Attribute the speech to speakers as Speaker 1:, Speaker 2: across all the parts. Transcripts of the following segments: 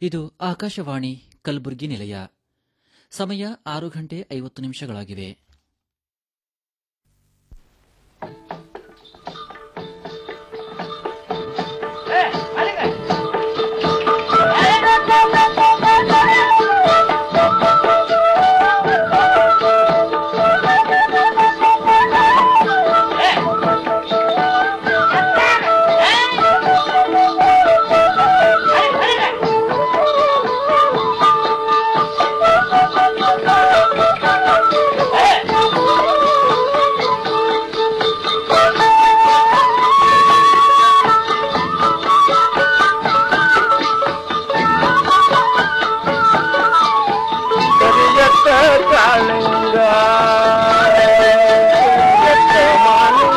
Speaker 1: ಇದು ಆಕಾಶವಾಣಿ ಕಲಬುರಗಿ ನಿಲಯ ಸಮಯ ಆರು ಗಂಟೆ ಐವತ್ತು ನಿಮಿಷಗಳಾಗಿವೆ
Speaker 2: ಕರಿಯತ್ತ ಕಾಳಿಂಗ ಕರಿಯತ್ತ ಮಾಲಿಂಗ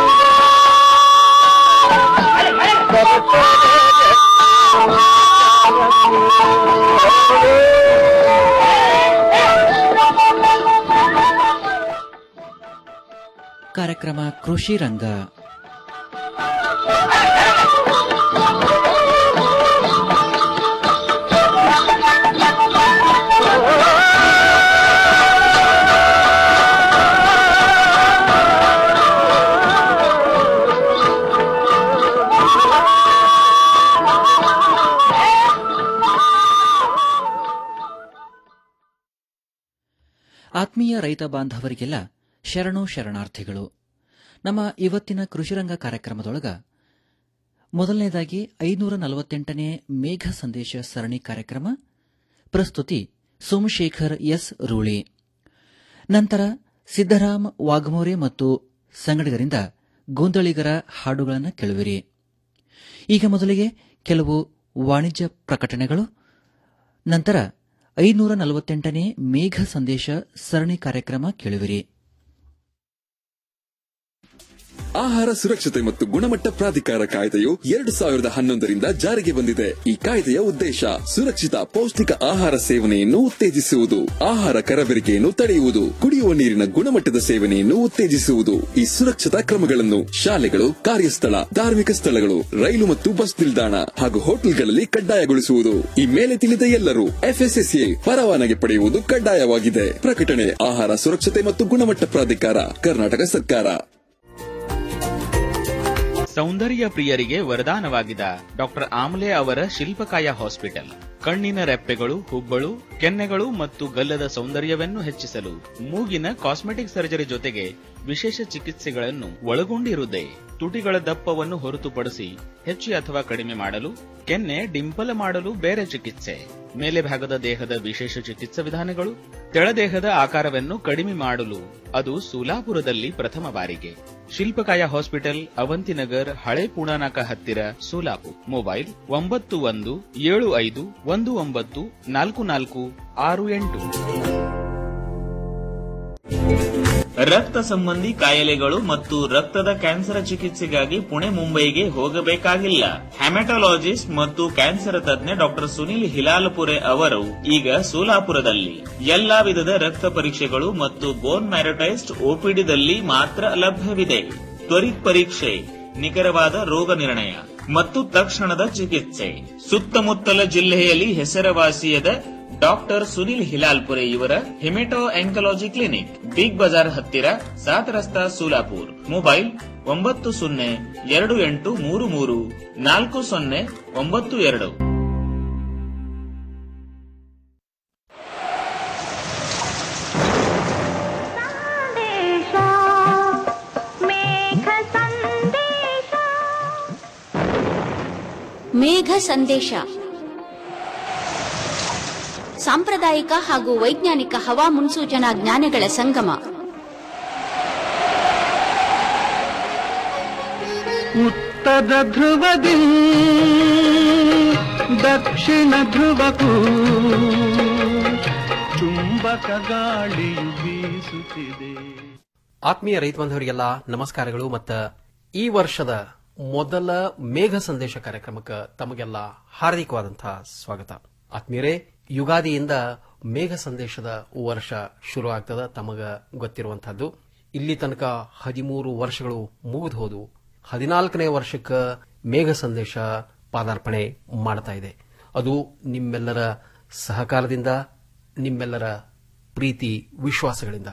Speaker 1: ಕಾರ್ಯಕ್ರಮ ಕೃಷಿ ರಂಗ ಆತ್ಮೀಯ ರೈತ ಬಾಂಧವರಿಗೆಲ್ಲ ಶರಣು ಶರಣಾರ್ಥಿಗಳು ನಮ್ಮ ಇವತ್ತಿನ ಕೃಷಿರಂಗ ಕಾರ್ಯಕ್ರಮದೊಳಗ ಮೊದಲನೇದಾಗಿ ಐನೂರ ನಲವತ್ತೆಂಟನೇ ಮೇಘ ಸಂದೇಶ ಸರಣಿ ಕಾರ್ಯಕ್ರಮ ಪ್ರಸ್ತುತಿ ಸೋಮಶೇಖರ್ ಎಸ್ ರೂಳಿ ನಂತರ ಸಿದ್ದರಾಮ್ ವಾಘಮೋರೆ ಮತ್ತು ಸಂಗಡಿಗರಿಂದ ಗೋಂದಳಿಗರ ಹಾಡುಗಳನ್ನು ಕೇಳುವಿರಿ ಈಗ ಮೊದಲಿಗೆ ಕೆಲವು ವಾಣಿಜ್ಯ ಪ್ರಕಟಣೆಗಳು ನಂತರ ಐನೂರ ನಲವತ್ತೆಂಟನೇ ಮೇಘ ಸಂದೇಶ ಸರಣಿ ಕಾರ್ಯಕ್ರಮ ಕೇಳುವಿರಿ
Speaker 3: ಆಹಾರ ಸುರಕ್ಷತೆ ಮತ್ತು ಗುಣಮಟ್ಟ ಪ್ರಾಧಿಕಾರ ಕಾಯ್ದೆಯು ಎರಡು ಸಾವಿರದ ಹನ್ನೊಂದರಿಂದ ಜಾರಿಗೆ ಬಂದಿದೆ ಈ ಕಾಯ್ದೆಯ ಉದ್ದೇಶ ಸುರಕ್ಷಿತ ಪೌಷ್ಟಿಕ ಆಹಾರ ಸೇವನೆಯನ್ನು ಉತ್ತೇಜಿಸುವುದು ಆಹಾರ ಕರಬೇರಿಕೆಯನ್ನು ತಡೆಯುವುದು ಕುಡಿಯುವ ನೀರಿನ ಗುಣಮಟ್ಟದ ಸೇವನೆಯನ್ನು ಉತ್ತೇಜಿಸುವುದು ಈ ಸುರಕ್ಷತಾ ಕ್ರಮಗಳನ್ನು ಶಾಲೆಗಳು ಕಾರ್ಯಸ್ಥಳ ಧಾರ್ಮಿಕ ಸ್ಥಳಗಳು ರೈಲು ಮತ್ತು ಬಸ್ ನಿಲ್ದಾಣ ಹಾಗೂ ಹೋಟೆಲ್ಗಳಲ್ಲಿ ಕಡ್ಡಾಯಗೊಳಿಸುವುದು ಈ ಮೇಲೆ ತಿಳಿದ ಎಲ್ಲರೂ ಎಫ್ಎಸ್ಎಸ್ಎ ಪರವಾನಗಿ ಪಡೆಯುವುದು ಕಡ್ಡಾಯವಾಗಿದೆ ಪ್ರಕಟಣೆ ಆಹಾರ ಸುರಕ್ಷತೆ ಮತ್ತು ಗುಣಮಟ್ಟ ಪ್ರಾಧಿಕಾರ ಕರ್ನಾಟಕ ಸರ್ಕಾರ
Speaker 4: ಸೌಂದರ್ಯ ಪ್ರಿಯರಿಗೆ ವರದಾನವಾಗಿದ ಡಾಕ್ಟರ್ ಆಮ್ಲೆ ಅವರ ಶಿಲ್ಪಕಾಯ ಹಾಸ್ಪಿಟಲ್ ಕಣ್ಣಿನ ರೆಪ್ಪೆಗಳು ಹುಬ್ಬಳು ಕೆನ್ನೆಗಳು ಮತ್ತು ಗಲ್ಲದ ಸೌಂದರ್ಯವನ್ನು ಹೆಚ್ಚಿಸಲು ಮೂಗಿನ ಕಾಸ್ಮೆಟಿಕ್ ಸರ್ಜರಿ ಜೊತೆಗೆ ವಿಶೇಷ ಚಿಕಿತ್ಸೆಗಳನ್ನು ಒಳಗೊಂಡಿರುತ್ತದೆ ತುಟಿಗಳ ದಪ್ಪವನ್ನು ಹೊರತುಪಡಿಸಿ ಹೆಚ್ಚು ಅಥವಾ ಕಡಿಮೆ ಮಾಡಲು ಕೆನ್ನೆ ಡಿಂಪಲ್ ಮಾಡಲು ಬೇರೆ ಚಿಕಿತ್ಸೆ ಮೇಲೆ ಭಾಗದ ದೇಹದ ವಿಶೇಷ ಚಿಕಿತ್ಸಾ ವಿಧಾನಗಳು ತೆಳದೇಹದ ಆಕಾರವನ್ನು ಕಡಿಮೆ ಮಾಡಲು ಅದು ಸೋಲಾಪುರದಲ್ಲಿ ಪ್ರಥಮ ಬಾರಿಗೆ ಶಿಲ್ಪಕಾಯ ಹಾಸ್ಪಿಟಲ್ ಅವಂತಿನಗರ್ ಹಳೆ ಪುಣಾನಾಕ ಹತ್ತಿರ ಸೋಲಾಪುರ್ ಮೊಬೈಲ್ ಒಂಬತ್ತು ಒಂದು ಏಳು ಐದು ಒಂದು ಒಂಬತ್ತು ನಾಲ್ಕು ನಾಲ್ಕು ಆರು ಎಂಟು
Speaker 5: ರಕ್ತ ಸಂಬಂಧಿ ಕಾಯಿಲೆಗಳು ಮತ್ತು ರಕ್ತದ ಕ್ಯಾನ್ಸರ್ ಚಿಕಿತ್ಸೆಗಾಗಿ ಪುಣೆ ಮುಂಬೈಗೆ ಹೋಗಬೇಕಾಗಿಲ್ಲ ಹೆಮಟೊಲಾಜಿಸ್ಟ್ ಮತ್ತು ಕ್ಯಾನ್ಸರ್ ತಜ್ಞ ಡಾಕ್ಟರ್ ಸುನಿಲ್ ಹಿಲಾಲ್ಪುರೆ ಅವರು ಈಗ ಸೋಲಾಪುರದಲ್ಲಿ ಎಲ್ಲಾ ವಿಧದ ರಕ್ತ ಪರೀಕ್ಷೆಗಳು ಮತ್ತು ಬೋನ್ ಮ್ಯಾರಟೈಸ್ಟ್ ಓಪಿಡಿದಲ್ಲಿ ಮಾತ್ರ ಲಭ್ಯವಿದೆ ತ್ವರಿತ ಪರೀಕ್ಷೆ ನಿಖರವಾದ ರೋಗ ನಿರ್ಣಯ ಮತ್ತು ತಕ್ಷಣದ ಚಿಕಿತ್ಸೆ ಸುತ್ತಮುತ್ತಲ ಜಿಲ್ಲೆಯಲ್ಲಿ ಹೆಸರುವಾಸಿಯಾದ ಡಾಕ್ಟರ್ ಸುನಿಲ್ ಹಿಲಾಲ್ಪುರೆ ಇವರ haemato oncology clinic Big Bazaar ಹತ್ತಿರ ಸಾತ್ ರಸ್ತಾ ಸೋಲಾಪುರ್ ಮೊಬೈಲ್ ಒಂಬತ್ತು ಸೊನ್ನೆ ಎರಡು ಎಂಟು ಮೂರು ಮೂರು ನಾಲ್ಕು ಸೊನ್ನೆ ಒಂಬತ್ತು ಎರಡು
Speaker 6: ಸಂದೇಶ ಮೇಘ ಸಂದೇಶ
Speaker 7: ಮೇಘ ಸಂದೇಶ ಸಾಂಪ್ರದಾಯಿಕ ಹಾಗೂ ವೈಜ್ಞಾನಿಕ ಹವಾ ಮುನ್ಸೂಚನಾ ಜ್ಞಾನಗಳ ಸಂಗಮ
Speaker 2: ಉತ್ತರ ಧ್ರುವದಿ ದಕ್ಷಿಣ ಧ್ರುವಕ್ಕೂ ಚುಂಬಕ ಗಾಳಿಯು ಬೀಸುತ್ತಿದೆ
Speaker 8: ಆತ್ಮೀಯ ರೈತ ಬಾಂಧವರಿಗೆಲ್ಲ ನಮಸ್ಕಾರಗಳು ಮತ್ತ ಈ ವರ್ಷದ ಮೊದಲ ಮೇಘ ಸಂದೇಶ ಕಾರ್ಯಕ್ರಮಕ್ಕೆ ತಮಗೆಲ್ಲ ಹಾರ್ದಿಕವಾದಂತಹ ಸ್ವಾಗತ ಆತ್ಮೀಯರೇ ಯುಗಾದಿಯಿಂದ ಮೇಘ ಸಂದೇಶದ ವರ್ಷ ಶುರು ಆಗ್ತದ ತಮಗ ಗೊತ್ತಿರುವಂತಹದ್ದು ಇಲ್ಲಿ ತನಕ ಹದಿಮೂರು ವರ್ಷಗಳು ಮುಗಿದು ಹೋದು ಹದಿನಾಲ್ಕನೇ ವರ್ಷಕ್ಕೆ ಮೇಘ ಸಂದೇಶ ಪಾದಾರ್ಪಣೆ ಮಾಡ್ತಾ ಇದೆ ಅದು ನಿಮ್ಮೆಲ್ಲರ ಸಹಕಾರದಿಂದ ನಿಮ್ಮೆಲ್ಲರ ಪ್ರೀತಿ ವಿಶ್ವಾಸಗಳಿಂದ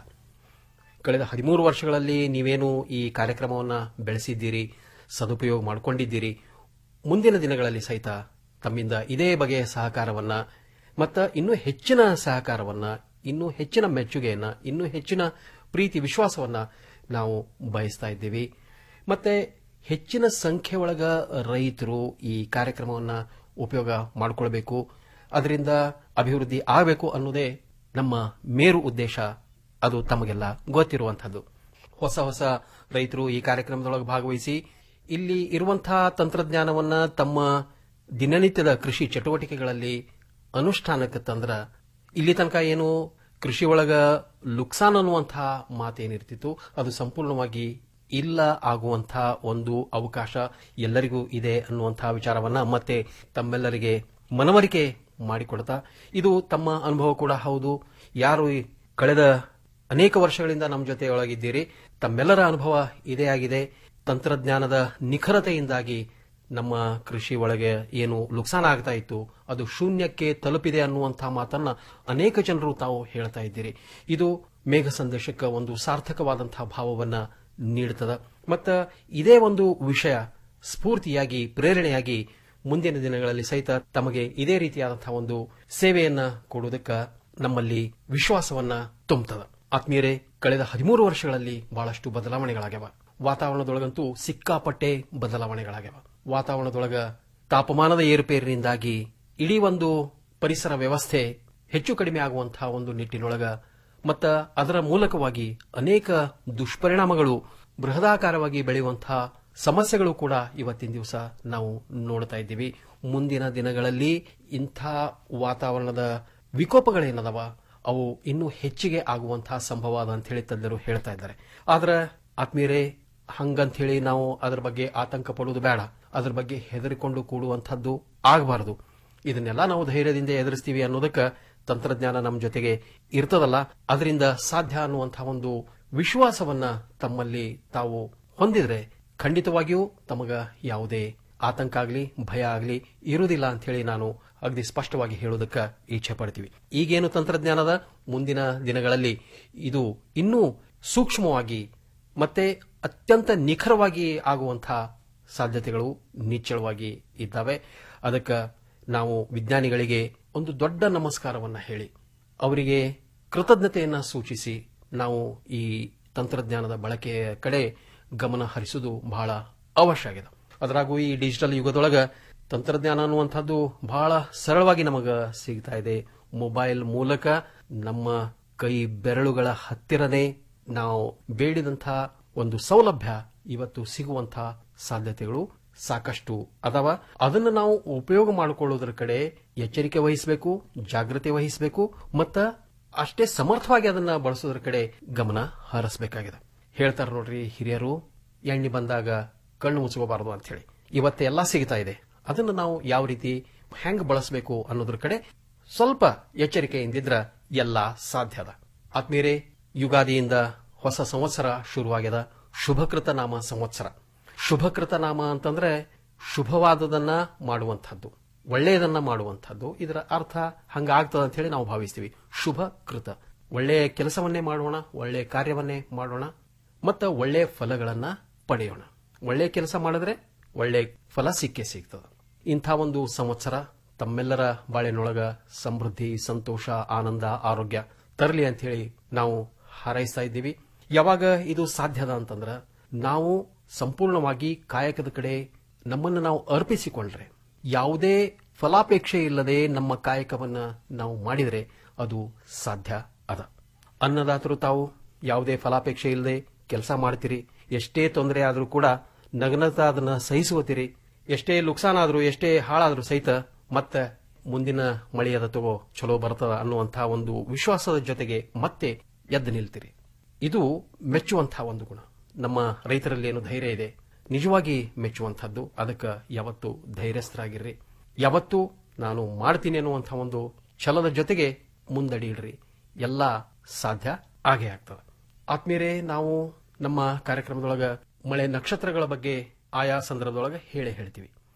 Speaker 8: ಕಳೆದ ಹದಿಮೂರು ವರ್ಷಗಳಲ್ಲಿ ನೀವೇನು ಈ ಕಾರ್ಯಕ್ರಮವನ್ನು ಬೆಳೆಸಿದ್ದೀರಿ ಸದುಪಯೋಗ ಮಾಡಿಕೊಂಡಿದ್ದೀರಿ ಮುಂದಿನ ದಿನಗಳಲ್ಲಿ ಸಹಿತ ತಮ್ಮಿಂದ ಇದೇ ಬಗೆಯ ಸಹಕಾರವನ್ನ ಮತ್ತು ಇನ್ನೂ ಹೆಚ್ಚಿನ ಸಹಕಾರವನ್ನ ಇನ್ನೂ ಹೆಚ್ಚಿನ ಮೆಚ್ಚುಗೆಯನ್ನ ಇನ್ನೂ ಹೆಚ್ಚಿನ ಪ್ರೀತಿ ವಿಶ್ವಾಸವನ್ನ ನಾವು ಬಯಸ್ತಾ ಇದ್ದೀವಿ ಮತ್ತೆ ಹೆಚ್ಚಿನ ಸಂಖ್ಯೆ ಒಳಗ ರೈತರು ಈ ಕಾರ್ಯಕ್ರಮವನ್ನ ಉಪಯೋಗ ಮಾಡಿಕೊಳ್ಬೇಕು ಅದರಿಂದ ಅಭಿವೃದ್ಧಿ ಆಗಬೇಕು ಅನ್ನೋದೇ ನಮ್ಮ ಮೇರು ಉದ್ದೇಶ ಅದು ತಮಗೆಲ್ಲ ಗೊತ್ತಿರುವಂತಹದ್ದು ಹೊಸ ಹೊಸ ರೈತರು ಈ ಕಾರ್ಯಕ್ರಮದೊಳಗೆ ಭಾಗವಹಿಸಿ ಇಲ್ಲಿ ಇರುವಂತಹ ತಂತ್ರಜ್ಞಾನವನ್ನ ತಮ್ಮ ದಿನನಿತ್ಯದ ಕೃಷಿ ಚಟುವಟಿಕೆಗಳಲ್ಲಿ ಅನುಷ್ಠಾನಕ್ಕೆ ತಂದ್ರ ಇಲ್ಲಿ ತನಕ ಏನು ಕೃಷಿ ಒಳಗ ಲುಕ್ಸಾನ್ ಅನ್ನುವಂತಹ ಮಾತೇನಿರ್ತಿತ್ತು ಅದು ಸಂಪೂರ್ಣವಾಗಿ ಇಲ್ಲ ಆಗುವಂತಹ ಒಂದು ಅವಕಾಶ ಎಲ್ಲರಿಗೂ ಇದೆ ಅನ್ನುವಂತಹ ವಿಚಾರವನ್ನ ಮತ್ತೆ ತಮ್ಮೆಲ್ಲರಿಗೆ ಮನವರಿಕೆ ಮಾಡಿಕೊಡ್ತಾ ಇದು ತಮ್ಮ ಅನುಭವ ಕೂಡ ಹೌದು ಯಾರು ಈ ಕಳೆದ ಅನೇಕ ವರ್ಷಗಳಿಂದ ನಮ್ಮ ಜೊತೆ ಒಳಗಿದ್ದೀರಿ ತಮ್ಮೆಲ್ಲರ ಅನುಭವ ಇದೇ ಆಗಿದೆ ತಂತ್ರಜ್ಞಾನದ ನಿಖರತೆಯಿಂದಾಗಿ ನಮ್ಮ ಕೃಷಿ ಒಳಗೆ ಏನು ನುಕ್ಸಾನ ಆಗ್ತಾ ಇತ್ತು ಅದು ಶೂನ್ಯಕ್ಕೆ ತಲುಪಿದೆ ಅನ್ನುವಂತಹ ಮಾತನ್ನ ಅನೇಕ ಜನರು ತಾವು ಹೇಳ್ತಾ ಇದ್ದೀರಿ ಇದು ಮೇಘ ಸಂದೇಶಕ್ಕೆ ಒಂದು ಸಾರ್ಥಕವಾದಂತಹ ಭಾವವನ್ನ ನೀಡುತ್ತದೆ ಮತ್ತ ಇದೇ ಒಂದು ವಿಷಯ ಸ್ಫೂರ್ತಿಯಾಗಿ ಪ್ರೇರಣೆಯಾಗಿ ಮುಂದಿನ ದಿನಗಳಲ್ಲಿ ಸಹಿತ ತಮಗೆ ಇದೇ ರೀತಿಯಾದಂತಹ ಒಂದು ಸೇವೆಯನ್ನ ಕೊಡುವುದಕ್ಕೆ ನಮ್ಮಲ್ಲಿ ವಿಶ್ವಾಸವನ್ನ ತುಂಬುತ್ತದೆ ಆತ್ಮೀಯರೇ ಕಳೆದ ಹದಿಮೂರು ವರ್ಷಗಳಲ್ಲಿ ಬಹಳಷ್ಟು ಬದಲಾವಣೆಗಳಾಗ್ಯಾವ ವಾತಾವರಣದೊಳಗಂತೂ ಸಿಕ್ಕಾಪಟ್ಟೆ ಬದಲಾವಣೆಗಳಾಗ್ಯಾವ ವಾತಾವರಣದೊಳಗ ತಾಪಮಾನದ ಏರುಪೇರಿನಿಂದಾಗಿ ಇಡೀ ಒಂದು ಪರಿಸರ ವ್ಯವಸ್ಥೆ ಹೆಚ್ಚು ಕಡಿಮೆ ಆಗುವಂತಹ ಒಂದು ನಿಟ್ಟಿನೊಳಗ ಮತ್ತ ಅದರ ಮೂಲಕವಾಗಿ ಅನೇಕ ದುಷ್ಪರಿಣಾಮಗಳು ಬೃಹದಾಕಾರವಾಗಿ ಬೆಳೆಯುವಂತಹ ಸಮಸ್ಯೆಗಳು ಕೂಡ ಇವತ್ತಿನ ದಿವಸ ನಾವು ನೋಡ್ತಾ ಇದ್ದೀವಿ ಮುಂದಿನ ದಿನಗಳಲ್ಲಿ ಇಂಥ ವಾತಾವರಣದ ವಿಕೋಪಗಳೇನದವ ಅವು ಇನ್ನೂ ಹೆಚ್ಚಿಗೆ ಆಗುವಂತಹ ಸಂಭವ ಅದ ಅಂತ ಹೇಳಿ ತಜ್ಞರು ಹೇಳ್ತಾ ಇದ್ದಾರೆ ಆದ್ರೆ ಆತ್ಮೀಯರೇ ಹಂಗಂತ ಹೇಳಿ ನಾವು ಅದರ ಬಗ್ಗೆ ಆತಂಕ ಪಡುವುದು ಬೇಡ ಅದರ ಬಗ್ಗೆ ಹೆದರಿಕೊಂಡು ಕೂಡುವಂತಹದ್ದು ಆಗಬಾರದು ಇದನ್ನೆಲ್ಲ ನಾವು ಧೈರ್ಯದಿಂದ ಎದುರಿಸ್ತೀವಿ ಅನ್ನೋದಕ್ಕೆ ತಂತ್ರಜ್ಞಾನ ನಮ್ಮ ಜೊತೆಗೆ ಇರ್ತದಲ್ಲ ಅದರಿಂದ ಸಾಧ್ಯ ಅನ್ನುವಂತಹ ಒಂದು ವಿಶ್ವಾಸವನ್ನ ತಮ್ಮಲ್ಲಿ ತಾವು ಹೊಂದಿದ್ರೆ ಖಂಡಿತವಾಗಿಯೂ ತಮಗ ಯಾವುದೇ ಆತಂಕ ಆಗಲಿ ಭಯ ಆಗಲಿ ಇರುವುದಿಲ್ಲ ಅಂತ ಹೇಳಿ ನಾನು ಅಗದಿ ಸ್ಪಷ್ಟವಾಗಿ ಹೇಳೋದಕ್ಕೆ ಇಚ್ಛೆ ಪಡ್ತೀವಿ ಈಗೇನು ತಂತ್ರಜ್ಞಾನದ ಮುಂದಿನ ದಿನಗಳಲ್ಲಿ ಇದು ಇನ್ನೂ ಸೂಕ್ಷ್ಮವಾಗಿ ಮತ್ತೆ ಅತ್ಯಂತ ನಿಖರವಾಗಿ ಆಗುವಂತಹ ಸಾಧ್ಯತೆಗಳು ನಿಚ್ಚಳವಾಗಿ ಇದ್ದಾವೆ ಅದಕ್ಕೆ ನಾವು ವಿಜ್ಞಾನಿಗಳಿಗೆ ಒಂದು ದೊಡ್ಡ ನಮಸ್ಕಾರವನ್ನ ಹೇಳಿ ಅವರಿಗೆ ಕೃತಜ್ಞತೆಯನ್ನ ಸೂಚಿಸಿ ನಾವು ಈ ತಂತ್ರಜ್ಞಾನದ ಬಳಕೆಯ ಕಡೆ ಗಮನ ಹರಿಸುವುದು ಬಹಳ ಅವಶ್ಯ ಆಗಿದೆ ಅದರಾಗೂ ಈ ಡಿಜಿಟಲ್ ಯುಗದೊಳಗ ತಂತ್ರಜ್ಞಾನ ಅನ್ನುವಂಥದ್ದು ಬಹಳ ಸರಳವಾಗಿ ನಮಗ ಸಿಗ್ತಾ ಇದೆ ಮೊಬೈಲ್ ಮೂಲಕ ನಮ್ಮ ಕೈ ಬೆರಳುಗಳ ಹತ್ತಿರನೇ ನಾವು ಬೇಡಿದಂತಹ ಒಂದು ಸೌಲಭ್ಯ ಇವತ್ತು ಸಿಗುವಂತಹ ಸಾಧ್ಯತೆಗಳು ಸಾಕಷ್ಟು ಅದಾವ ಅದನ್ನು ನಾವು ಉಪಯೋಗ ಮಾಡಿಕೊಳ್ಳುವುದರ ಕಡೆ ಎಚ್ಚರಿಕೆ ವಹಿಸಬೇಕು ಜಾಗೃತಿ ವಹಿಸಬೇಕು ಮತ್ತ ಅಷ್ಟೇ ಸಮರ್ಥವಾಗಿ ಅದನ್ನ ಬಳಸೋದ್ರ ಕಡೆ ಗಮನ ಹರಿಸಬೇಕಾಗಿದೆ ಹೇಳ್ತಾರ ನೋಡ್ರಿ ಹಿರಿಯರು ಎಣ್ಣೆ ಬಂದಾಗ ಕಣ್ಣು ಮುಚ್ಕೋಬಾರದು ಅಂತ ಹೇಳಿ ಇವತ್ತೆ ಎಲ್ಲಾ ಸಿಗ್ತಾ ಇದೆ ಅದನ್ನು ನಾವು ಯಾವ ರೀತಿ ಹೆಂಗ್ ಬಳಸಬೇಕು ಅನ್ನೋದ್ರ ಕಡೆ ಸ್ವಲ್ಪ ಎಚ್ಚರಿಕೆಯಿಂದಿದ್ರ ಎಲ್ಲ ಸಾಧ್ಯ ಅದ ಆತ್ಮೀಯರೇ ಯುಗಾದಿಯಿಂದ ಹೊಸ ಸಂವತ್ಸರ ಶುರುವಾಗ್ಯದ ಶುಭಕೃತ ನಾಮ ಸಂವತ್ಸರ ಶುಭಕೃತ ನಾಮ ಅಂತಂದ್ರೆ ಶುಭವಾದದನ್ನ ಮಾಡುವಂತಹದ್ದು ಒಳ್ಳೆಯದನ್ನ ಮಾಡುವಂತಹದ್ದು ಇದರ ಅರ್ಥ ಹಂಗಾಗ್ತದ ಅಂತ ಹೇಳಿ ನಾವು ಭಾವಿಸ್ತೀವಿ ಶುಭ ಕೃತ ಒಳ್ಳೆಯ ಕೆಲಸವನ್ನೇ ಮಾಡೋಣ ಒಳ್ಳೆಯ ಕಾರ್ಯವನ್ನೇ ಮಾಡೋಣ ಮತ್ತು ಒಳ್ಳೆಯ ಫಲಗಳನ್ನ ಪಡೆಯೋಣ ಒಳ್ಳೆಯ ಕೆಲಸ ಮಾಡಿದ್ರೆ ಒಳ್ಳೆ ಫಲ ಸಿಕ್ಕೇ ಸಿಗ್ತದೆ ಇಂಥ ಒಂದು ಸಂವತ್ಸರ ತಮ್ಮೆಲ್ಲರ ಬಾಳೆನೊಳಗ ಸಮೃದ್ಧಿ ಸಂತೋಷ ಆನಂದ ಆರೋಗ್ಯ ತರಲಿ ಅಂತ ಹೇಳಿ ನಾವು ಹಾರೈಸ್ತಾ ಇದ್ದೀವಿ ಯಾವಾಗ ಇದು ಸಾಧ್ಯದ ಅಂತಂದ್ರ ನಾವು ಸಂಪೂರ್ಣವಾಗಿ ಕಾಯಕದ ಕಡೆ ನಮ್ಮನ್ನು ನಾವು ಅರ್ಪಿಸಿಕೊಂಡ್ರೆ ಯಾವುದೇ ಫಲಾಪೇಕ್ಷೆ ಇಲ್ಲದೆ ನಮ್ಮ ಕಾಯಕವನ್ನ ನಾವು ಮಾಡಿದರೆ ಅದು ಸಾಧ್ಯ ಅದ ಅನ್ನದಾತರು ತಾವು ಯಾವುದೇ ಫಲಾಪೇಕ್ಷೆ ಇಲ್ಲದೆ ಕೆಲಸ ಮಾಡ್ತೀರಿ ಎಷ್ಟೇ ತೊಂದರೆ ಆದರೂ ಕೂಡ ನಗನತಾ ಅದನ್ನ ಸಹಿಸುವತಿರಿ ಎಷ್ಟೇ ಲುಕ್ಸಾನ್ ಆದ್ರೂ ಎಷ್ಟೇ ಹಾಳಾದ್ರೂ ಸಹಿತ ಮತ್ತೆ ಮುಂದಿನ ಮಳೆಯದ ತಗೋ ಚಲೋ ಬರ್ತದ ಅನ್ನುವಂತಹ ಒಂದು ವಿಶ್ವಾಸದ ಜೊತೆಗೆ ಮತ್ತೆ ಎದ್ದು ನಿಲ್ತೀರಿ ಇದು ಮೆಚ್ಚುವಂತಹ ಒಂದು ಗುಣ ನಮ್ಮ ರೈತರಲ್ಲಿ ಏನು ಧೈರ್ಯ ಇದೆ ನಿಜವಾಗಿ ಮೆಚ್ಚುವಂತಹದ್ದು ಅದಕ್ಕೆ ಯಾವತ್ತು ಧೈರ್ಯಸ್ಥರಾಗಿರ್ರಿ ಯಾವತ್ತು ನಾನು ಮಾಡ್ತೀನಿ ಅನ್ನುವಂತಹ ಒಂದು ಛಲದ ಜೊತೆಗೆ ಮುಂದಡಿಯಿಡ್ರಿ ಎಲ್ಲ ಸಾಧ್ಯ ಆಗೇ ಆಗ್ತದೆ ಆತ್ಮೀಯರೇ ನಾವು ನಮ್ಮ ಕಾರ್ಯಕ್ರಮದೊಳಗ ಮಳೆ ನಕ್ಷತ್ರಗಳ ಬಗ್ಗೆ ಆಯಾ ಸಂದರ್ಭದೊಳಗೆ ಹೇಳೇ ಹೇಳ್ತೀವಿ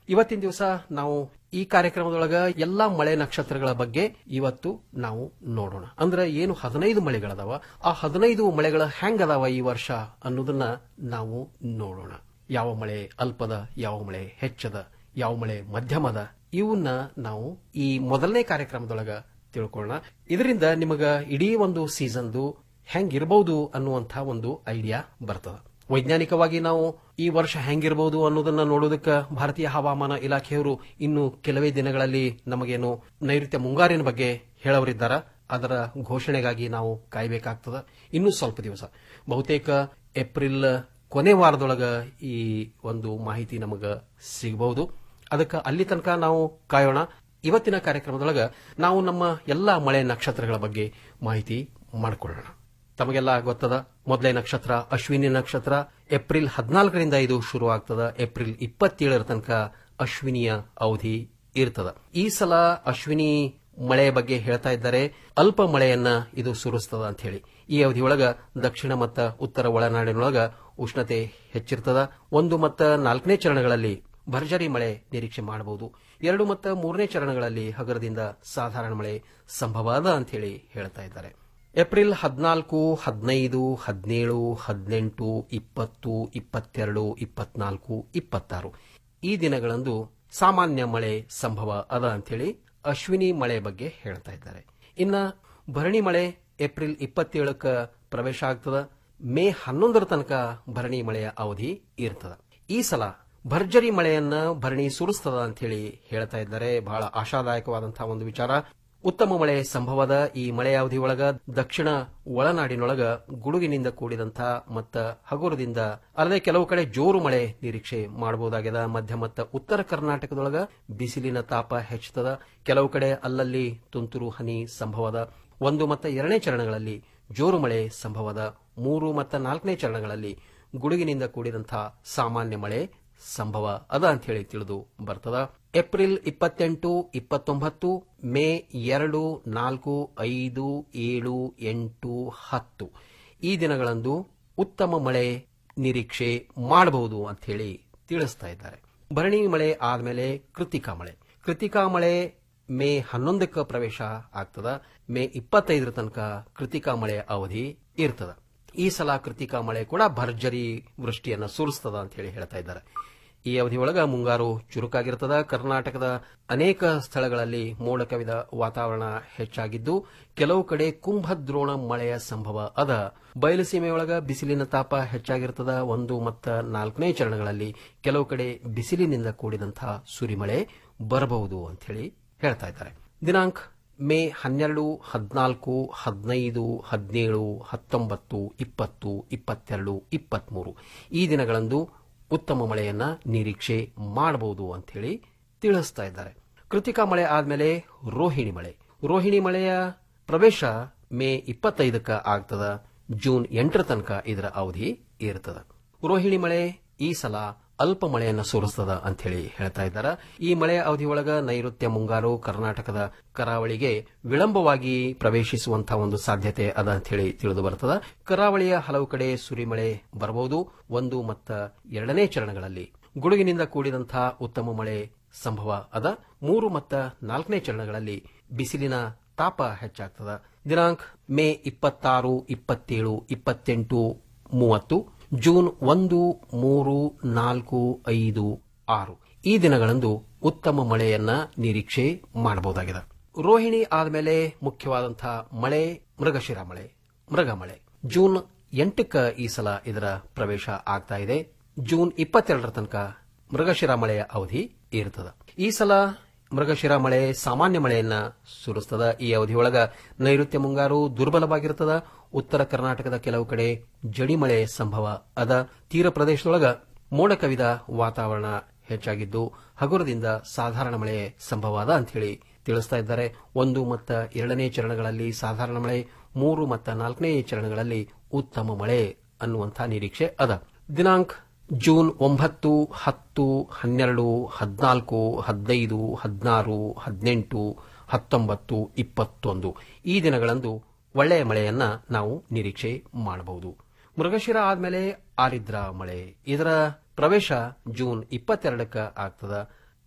Speaker 8: ಇವತ್ತಿನ ದಿವಸ ನಾವು ಈ ಕಾರ್ಯಕ್ರಮದೊಳಗ ಎಲ್ಲಾ ಮಳೆ ನಕ್ಷತ್ರಗಳ ಬಗ್ಗೆ ಇವತ್ತು ನಾವು ನೋಡೋಣ ಅಂದ್ರೆ ಏನು ಹದಿನೈದು ಮಳೆಗಳದಾವ ಆ ಹದಿನೈದು ಮಳೆಗಳ ಹೆಂಗ್ ಅದಾವ ಈ ವರ್ಷ ಅನ್ನೋದನ್ನ ನಾವು ನೋಡೋಣ ಯಾವ ಮಳೆ ಅಲ್ಪದ ಯಾವ ಮಳೆ ಹೆಚ್ಚದ ಯಾವ ಮಳೆ ಮಧ್ಯಮದ ಇವನ್ನ ನಾವು ಈ ಮೊದಲನೇ ಕಾರ್ಯಕ್ರಮದೊಳಗ ತಿಳ್ಕೊಳ್ಳೋಣ ಇದರಿಂದ ನಿಮಗ ಇಡೀ ಒಂದು ಸೀಸನ್ದು ಹೆಂಗಿರಬಹುದು ಅನ್ನುವಂಥ ಒಂದು ಐಡಿಯಾ ಬರ್ತದ ವೈಜ್ಞಾನಿಕವಾಗಿ ನಾವು ಈ ವರ್ಷ ಹೆಂಗಿರಬಹುದು ಅನ್ನೋದನ್ನ ನೋಡೋದಕ್ಕೆ ಭಾರತೀಯ ಹವಾಮಾನ ಇಲಾಖೆಯವರು ಇನ್ನು ಕೆಲವೇ ದಿನಗಳಲ್ಲಿ ನಮಗೇನು ನೈಋತ್ಯ ಮುಂಗಾರಿನ ಬಗ್ಗೆ ಹೇಳವರಿದ್ದಾರ ಅದರ ಘೋಷಣೆಗಾಗಿ ನಾವು ಕಾಯಬೇಕಾಗ್ತದ ಇನ್ನು ಸ್ವಲ್ಪ ದಿವಸ ಬಹುತೇಕ ಏಪ್ರಿಲ್ ಕೊನೆ ವಾರದೊಳಗ ಈ ಒಂದು ಮಾಹಿತಿ ನಮಗ ಸಿಗಬಹುದು ಅದಕ್ಕೆ ಅಲ್ಲಿ ತನಕ ನಾವು ಕಾಯೋಣ ಇವತ್ತಿನ ಕಾರ್ಯಕ್ರಮದೊಳಗ ನಾವು ನಮ್ಮ ಎಲ್ಲಾ ಮಳೆ ನಕ್ಷತ್ರಗಳ ಬಗ್ಗೆ ಮಾಹಿತಿ ಮಾಡಿಕೊಳ್ಳೋಣ ತಮಗೆಲ್ಲ ಗೊತ್ತದ ಮೊದಲೇ ನಕ್ಷತ್ರ ಅಶ್ವಿನಿ ನಕ್ಷತ್ರ ಏಪ್ರಿಲ್ ಹದಿನಾಲ್ಕರಿಂದ ಇದು ಶುರು ಆಗ್ತದ ಏಪ್ರಿಲ್ ಇಪ್ಪತ್ತೇಳರ ತನಕ ಅಶ್ವಿನಿಯ ಅವಧಿ ಇರ್ತದ ಈ ಸಲ ಅಶ್ವಿನಿ ಮಳೆ ಬಗ್ಗೆ ಹೇಳ್ತಾ ಇದ್ದಾರೆ ಅಲ್ಪ ಮಳೆಯನ್ನ ಇದು ಸುರಿಸ್ತದ ಅಂತ ಹೇಳಿ ಈ ಅವಧಿಯೊಳಗ ದಕ್ಷಿಣ ಮತ್ತು ಉತ್ತರ ಒಳನಾಡಿನೊಳಗ ಉಷ್ಣತೆ ಹೆಚ್ಚಿರ್ತದ ಒಂದು ಮತ್ತು ನಾಲ್ಕನೇ ಚರಣಗಳಲ್ಲಿ ಭರ್ಜರಿ ಮಳೆ ನಿರೀಕ್ಷೆ ಮಾಡಬಹುದು ಎರಡು ಮತ್ತು ಮೂರನೇ ಚರಣಗಳಲ್ಲಿ ಹಗರದಿಂದ ಸಾಧಾರಣ ಮಳೆ ಸಂಭವ ಅದ ಅಂತ ಹೇಳಿ ಹೇಳ್ತಾ ಇದ್ದಾರೆ ಏಪ್ರಿಲ್ ಹದಿನಾಲ್ಕು ಹದಿನೈದು ಹದಿನೇಳು ಹದಿನೆಂಟು ಇಪ್ಪತ್ತು ಇಪ್ಪತ್ತೆರಡು ಇಪ್ಪತ್ನಾಲ್ಕು ಇಪ್ಪತ್ತಾರು ಈ ದಿನಗಳಂದು ಸಾಮಾನ್ಯ ಮಳೆ ಸಂಭವ ಅದ ಅಂತೇಳಿ ಅಶ್ವಿನಿ ಮಳೆ ಬಗ್ಗೆ ಹೇಳ್ತಾ ಇದ್ದಾರೆ ಇನ್ನ ಭರಣಿ ಮಳೆ ಏಪ್ರಿಲ್ ಇಪ್ಪತ್ತೇಳಕ್ಕ ಪ್ರವೇಶ ಆಗ್ತದ ಮೇ ಹನ್ನೊಂದರ ತನಕ ಭರಣಿ ಮಳೆಯ ಅವಧಿ ಇರ್ತದ ಈ ಸಲ ಭರ್ಜರಿ ಮಳೆಯನ್ನ ಭರಣಿ ಸುರಿಸ್ತದ ಅಂತ ಹೇಳಿ ಹೇಳ್ತಾ ಇದ್ದಾರೆ ಬಹಳ ಆಶಾದಾಯಕವಾದಂತಹ ಒಂದು ವಿಚಾರ ಉತ್ತಮ ಮಳೆ ಸಂಭವದ ಈ ಮಳೆ ಅವಧಿ ಒಳಗ ದಕ್ಷಿಣ ಒಳನಾಡಿನೊಳಗ ಗುಡುಗಿನಿಂದ ಕೂಡಿದಂಥ ಮತ್ತ ಹಗುರದಿಂದ ಅಲ್ಲದೆ ಕೆಲವು ಕಡೆ ಜೋರು ಮಳೆ ನಿರೀಕ್ಷೆ ಮಾಡಬಹುದಾಗಿದೆ ಮಧ್ಯ ಮತ್ತು ಉತ್ತರ ಕರ್ನಾಟಕದೊಳಗ ಬಿಸಿಲಿನ ತಾಪ ಹೆಚ್ಚುತ್ತದ ಕೆಲವು ಕಡೆ ಅಲ್ಲಲ್ಲಿ ತುಂತುರು ಹನಿ ಸಂಭವದ ಒಂದು ಮತ್ತು ಎರಡನೇ ಚರಣಗಳಲ್ಲಿ ಜೋರು ಮಳೆ ಸಂಭವದ ಮೂರು ಮತ್ತು ನಾಲ್ಕನೇ ಚರಣಗಳಲ್ಲಿ ಗುಡುಗಿನಿಂದ ಕೂಡಿದಂಥ ಸಾಮಾನ್ಯ ಮಳೆ ಸಂಭವ ಅದ ಅಂತ ಹೇಳಿ ತಿಳಿದು ಬರ್ತದ ಏಪ್ರಿಲ್ ಇಪ್ಪತ್ತೆಂಟು ಇಪ್ಪತ್ತೊಂಬತ್ತು ಮೇ ಎರಡು ನಾಲ್ಕು ಐದು ಏಳು ಎಂಟು ಹತ್ತು ಈ ದಿನಗಳಂದು ಉತ್ತಮ ಮಳೆ ನಿರೀಕ್ಷೆ ಮಾಡಬಹುದು ಅಂತ ಹೇಳಿ ತಿಳಿಸ್ತಾ ಇದ್ದಾರೆ ಭರಣಿ ಮಳೆ ಆದ್ಮೇಲೆ ಕೃತಿಕಾ ಮಳೆ ಕೃತಿಕಾ ಮಳೆ ಮೇ ಹನ್ನೊಂದಕ್ಕೆ ಪ್ರವೇಶ ಆಗ್ತದ ಮೇ ಇಪ್ಪತ್ತೈದರ ತನಕ ಕೃತಿಕಾ ಮಳೆ ಅವಧಿ ಇರ್ತದ ಈ ಸಲ ಕೃತಿಕಾ ಮಳೆ ಕೂಡ ಭರ್ಜರಿ ವೃಷ್ಟಿಯನ್ನ ಸುರಿಸ್ತದ ಅಂತ ಹೇಳಿ ಹೇಳ್ತಾ ಇದ್ದಾರೆ ಈ ಅವಧಿಯೊಳಗ ಮುಂಗಾರು ಚುರುಕಾಗಿರ್ತದ ಕರ್ನಾಟಕದ ಅನೇಕ ಸ್ಥಳಗಳಲ್ಲಿ ಮೋಡ ಕವಿದ ವಾತಾವರಣ ಹೆಚ್ಚಾಗಿದ್ದು ಕೆಲವು ಕಡೆ ಕುಂಭದ್ರೋಣ ಮಳೆಯ ಸಂಭವ ಅದ ಬಯಲುಸೀಮೆಯೊಳಗ ಬಿಸಿಲಿನ ತಾಪ ಹೆಚ್ಚಾಗಿರ್ತದ ಒಂದು ಮತ್ತು ನಾಲ್ಕನೇ ಚರಣಗಳಲ್ಲಿ ಕೆಲವು ಕಡೆ ಬಿಸಿಲಿನಿಂದ ಕೂಡಿದಂತಹ ಸುರಿಮಳೆ ಬರಬಹುದು ಅಂತ ಹೇಳಿ ಹೇಳ್ತಾ ಇದ್ದಾರೆ ದಿನಾಂಕ ಮೇ ಹನ್ನೆರಡು ಹದಿನಾಲ್ಕು ಹದಿನೈದು ಹದಿನೇಳು ಹತ್ತೊಂಬತ್ತು ಇಪ್ಪತ್ತು ಇಪ್ಪತ್ತೆರಡು ಇಪ್ಪತ್ಮೂರು ಈ ದಿನಗಳಂದು ಉತ್ತಮ ಮಳೆಯನ್ನ ನಿರೀಕ್ಷೆ ಮಾಡಬಹುದು ಅಂತ ಹೇಳಿ ತಿಳಿಸ್ತಾ ಇದ್ದಾರೆ ಕೃತಿಕಾ ಮಳೆ ಆದ್ಮೇಲೆ ರೋಹಿಣಿ ಮಳೆ ರೋಹಿಣಿ ಮಳೆಯ ಪ್ರವೇಶ ಮೇ ಇಪ್ಪತ್ತೈದಕ್ಕ ಆಗ್ತದ ಜೂನ್ ಎಂಟರ ತನಕ ಇದರ ಅವಧಿ ಇರ್ತದ ರೋಹಿಣಿ ಮಳೆ ಈ ಸಲ ಅಲ್ಪ ಮಳೆಯನ್ನ ಸುರಿಸ್ತದ ಅಂತ ಹೇಳಿ ಹೇಳ್ತಾ ಇದ್ದಾರೆ ಈ ಮಳೆಯ ಅವಧಿಯೊಳಗ ನೈಋತ್ಯ ಮುಂಗಾರು ಕರ್ನಾಟಕದ ಕರಾವಳಿಗೆ ವಿಳಂಬವಾಗಿ ಪ್ರವೇಶಿಸುವಂತಹ ಒಂದು ಸಾಧ್ಯತೆ ಅದ ಅಂತ ಹೇಳಿ ತಿಳಿದು ಬರ್ತದ ಕರಾವಳಿಯ ಹಲವು ಕಡೆ ಸುರಿಮಳೆ ಬರಬಹುದು ಒಂದು ಮತ್ತು ಎರಡನೇ ಚರಣಗಳಲ್ಲಿ ಗುಡುಗಿನಿಂದ ಕೂಡಿದಂತಹ ಉತ್ತಮ ಮಳೆ ಸಂಭವ ಅದ ಮೂರು ಮತ್ತು ನಾಲ್ಕನೇ ಚರಣಗಳಲ್ಲಿ ಬಿಸಿಲಿನ ತಾಪ ಹೆಚ್ಚಾಗ್ತದ ದಿನಾಂಕ ಮೇ ಇಪ್ಪತ್ತಾರು ಇಪ್ಪತ್ತೇಳು ಇಪ್ಪತ್ತೆಂಟು ಮೂವತ್ತು ಜೂನ್ ಒಂದು ಮೂರು ನಾಲ್ಕು ಐದು ಆರು ಈ ದಿನಗಳಂದು ಉತ್ತಮ ಮಳೆಯನ್ನ ನಿರೀಕ್ಷೆ ಮಾಡಬಹುದಾಗಿದೆ ರೋಹಿಣಿ ಆದಮೇಲೆ ಮುಖ್ಯವಾದಂತಹ ಮಳೆ ಮೃಗಶಿರ ಮಳೆ ಮೃಗ ಮಳೆ ಜೂನ್ ಎಂಟಕ್ಕ ಈ ಸಲ ಇದರ ಪ್ರವೇಶ ಆಗ್ತಾ ಇದೆ ಜೂನ್ ಇಪ್ಪತ್ತೆರಡರ ತನಕ ಮೃಗಶಿರ ಮಳೆಯ ಅವಧಿ ಇರ್ತದ ಈ ಸಲ ಮೃಗಶಿರ ಮಳೆ ಸಾಮಾನ್ಯ ಮಳೆಯನ್ನ ಸುರಿಸ್ತದ ಈ ಅವಧಿಯೊಳಗ ನೈಋತ್ಯ ಮುಂಗಾರು ದುರ್ಬಲವಾಗಿರ್ತದ ಉತ್ತರ ಕರ್ನಾಟಕದ ಕೆಲವು ಕಡೆ ಜಡಿ ಮಳೆ ಸಂಭವ ಅದ ತೀರ ಪ್ರದೇಶದೊಳಗ ಮೋಡ ಕವಿದ ವಾತಾವರಣ ಹೆಚ್ಚಾಗಿದ್ದು ಹಗುರದಿಂದ ಸಾಧಾರಣ ಮಳೆ ಸಂಭವ ಅದ ಅಂತ ಹೇಳಿ ತಿಳಿಸ್ತಾ ಇದ್ದಾರೆ ಒಂದು ಮತ್ತು ಎರಡನೇ ಚರಣಗಳಲ್ಲಿ ಸಾಧಾರಣ ಮಳೆ ಮೂರು ಮತ್ತು ನಾಲ್ಕನೇ ಚರಣಗಳಲ್ಲಿ ಉತ್ತಮ ಮಳೆ ಅನ್ನುವಂಥ ನಿರೀಕ್ಷೆ ಅದ ದಿನಾಂಕ ಜೂನ್ ಒಂಬತ್ತು ಹತ್ತು ಹನ್ನೆರಡು ಹದಿನಾಲ್ಕು ಹದಿನೈದು ಹದಿನಾರು ಹದಿನೆಂಟು ಹತ್ತೊಂಬತ್ತು ಇಪ್ಪತ್ತೊಂದು ಈ ದಿನಗಳಂದು ಒಳ್ಳೆಯ ಮಳೆಯನ್ನ ನಾವು ನಿರೀಕ್ಷೆ ಮಾಡಬಹುದು ಮೃಗಶಿರ ಆದ್ಮೇಲೆ ಆರಿದ್ರ ಮಳೆ ಇದರ ಪ್ರವೇಶ ಜೂನ್ ಇಪ್ಪತ್ತೆರಡಕ್ಕ ಆಗ್ತದ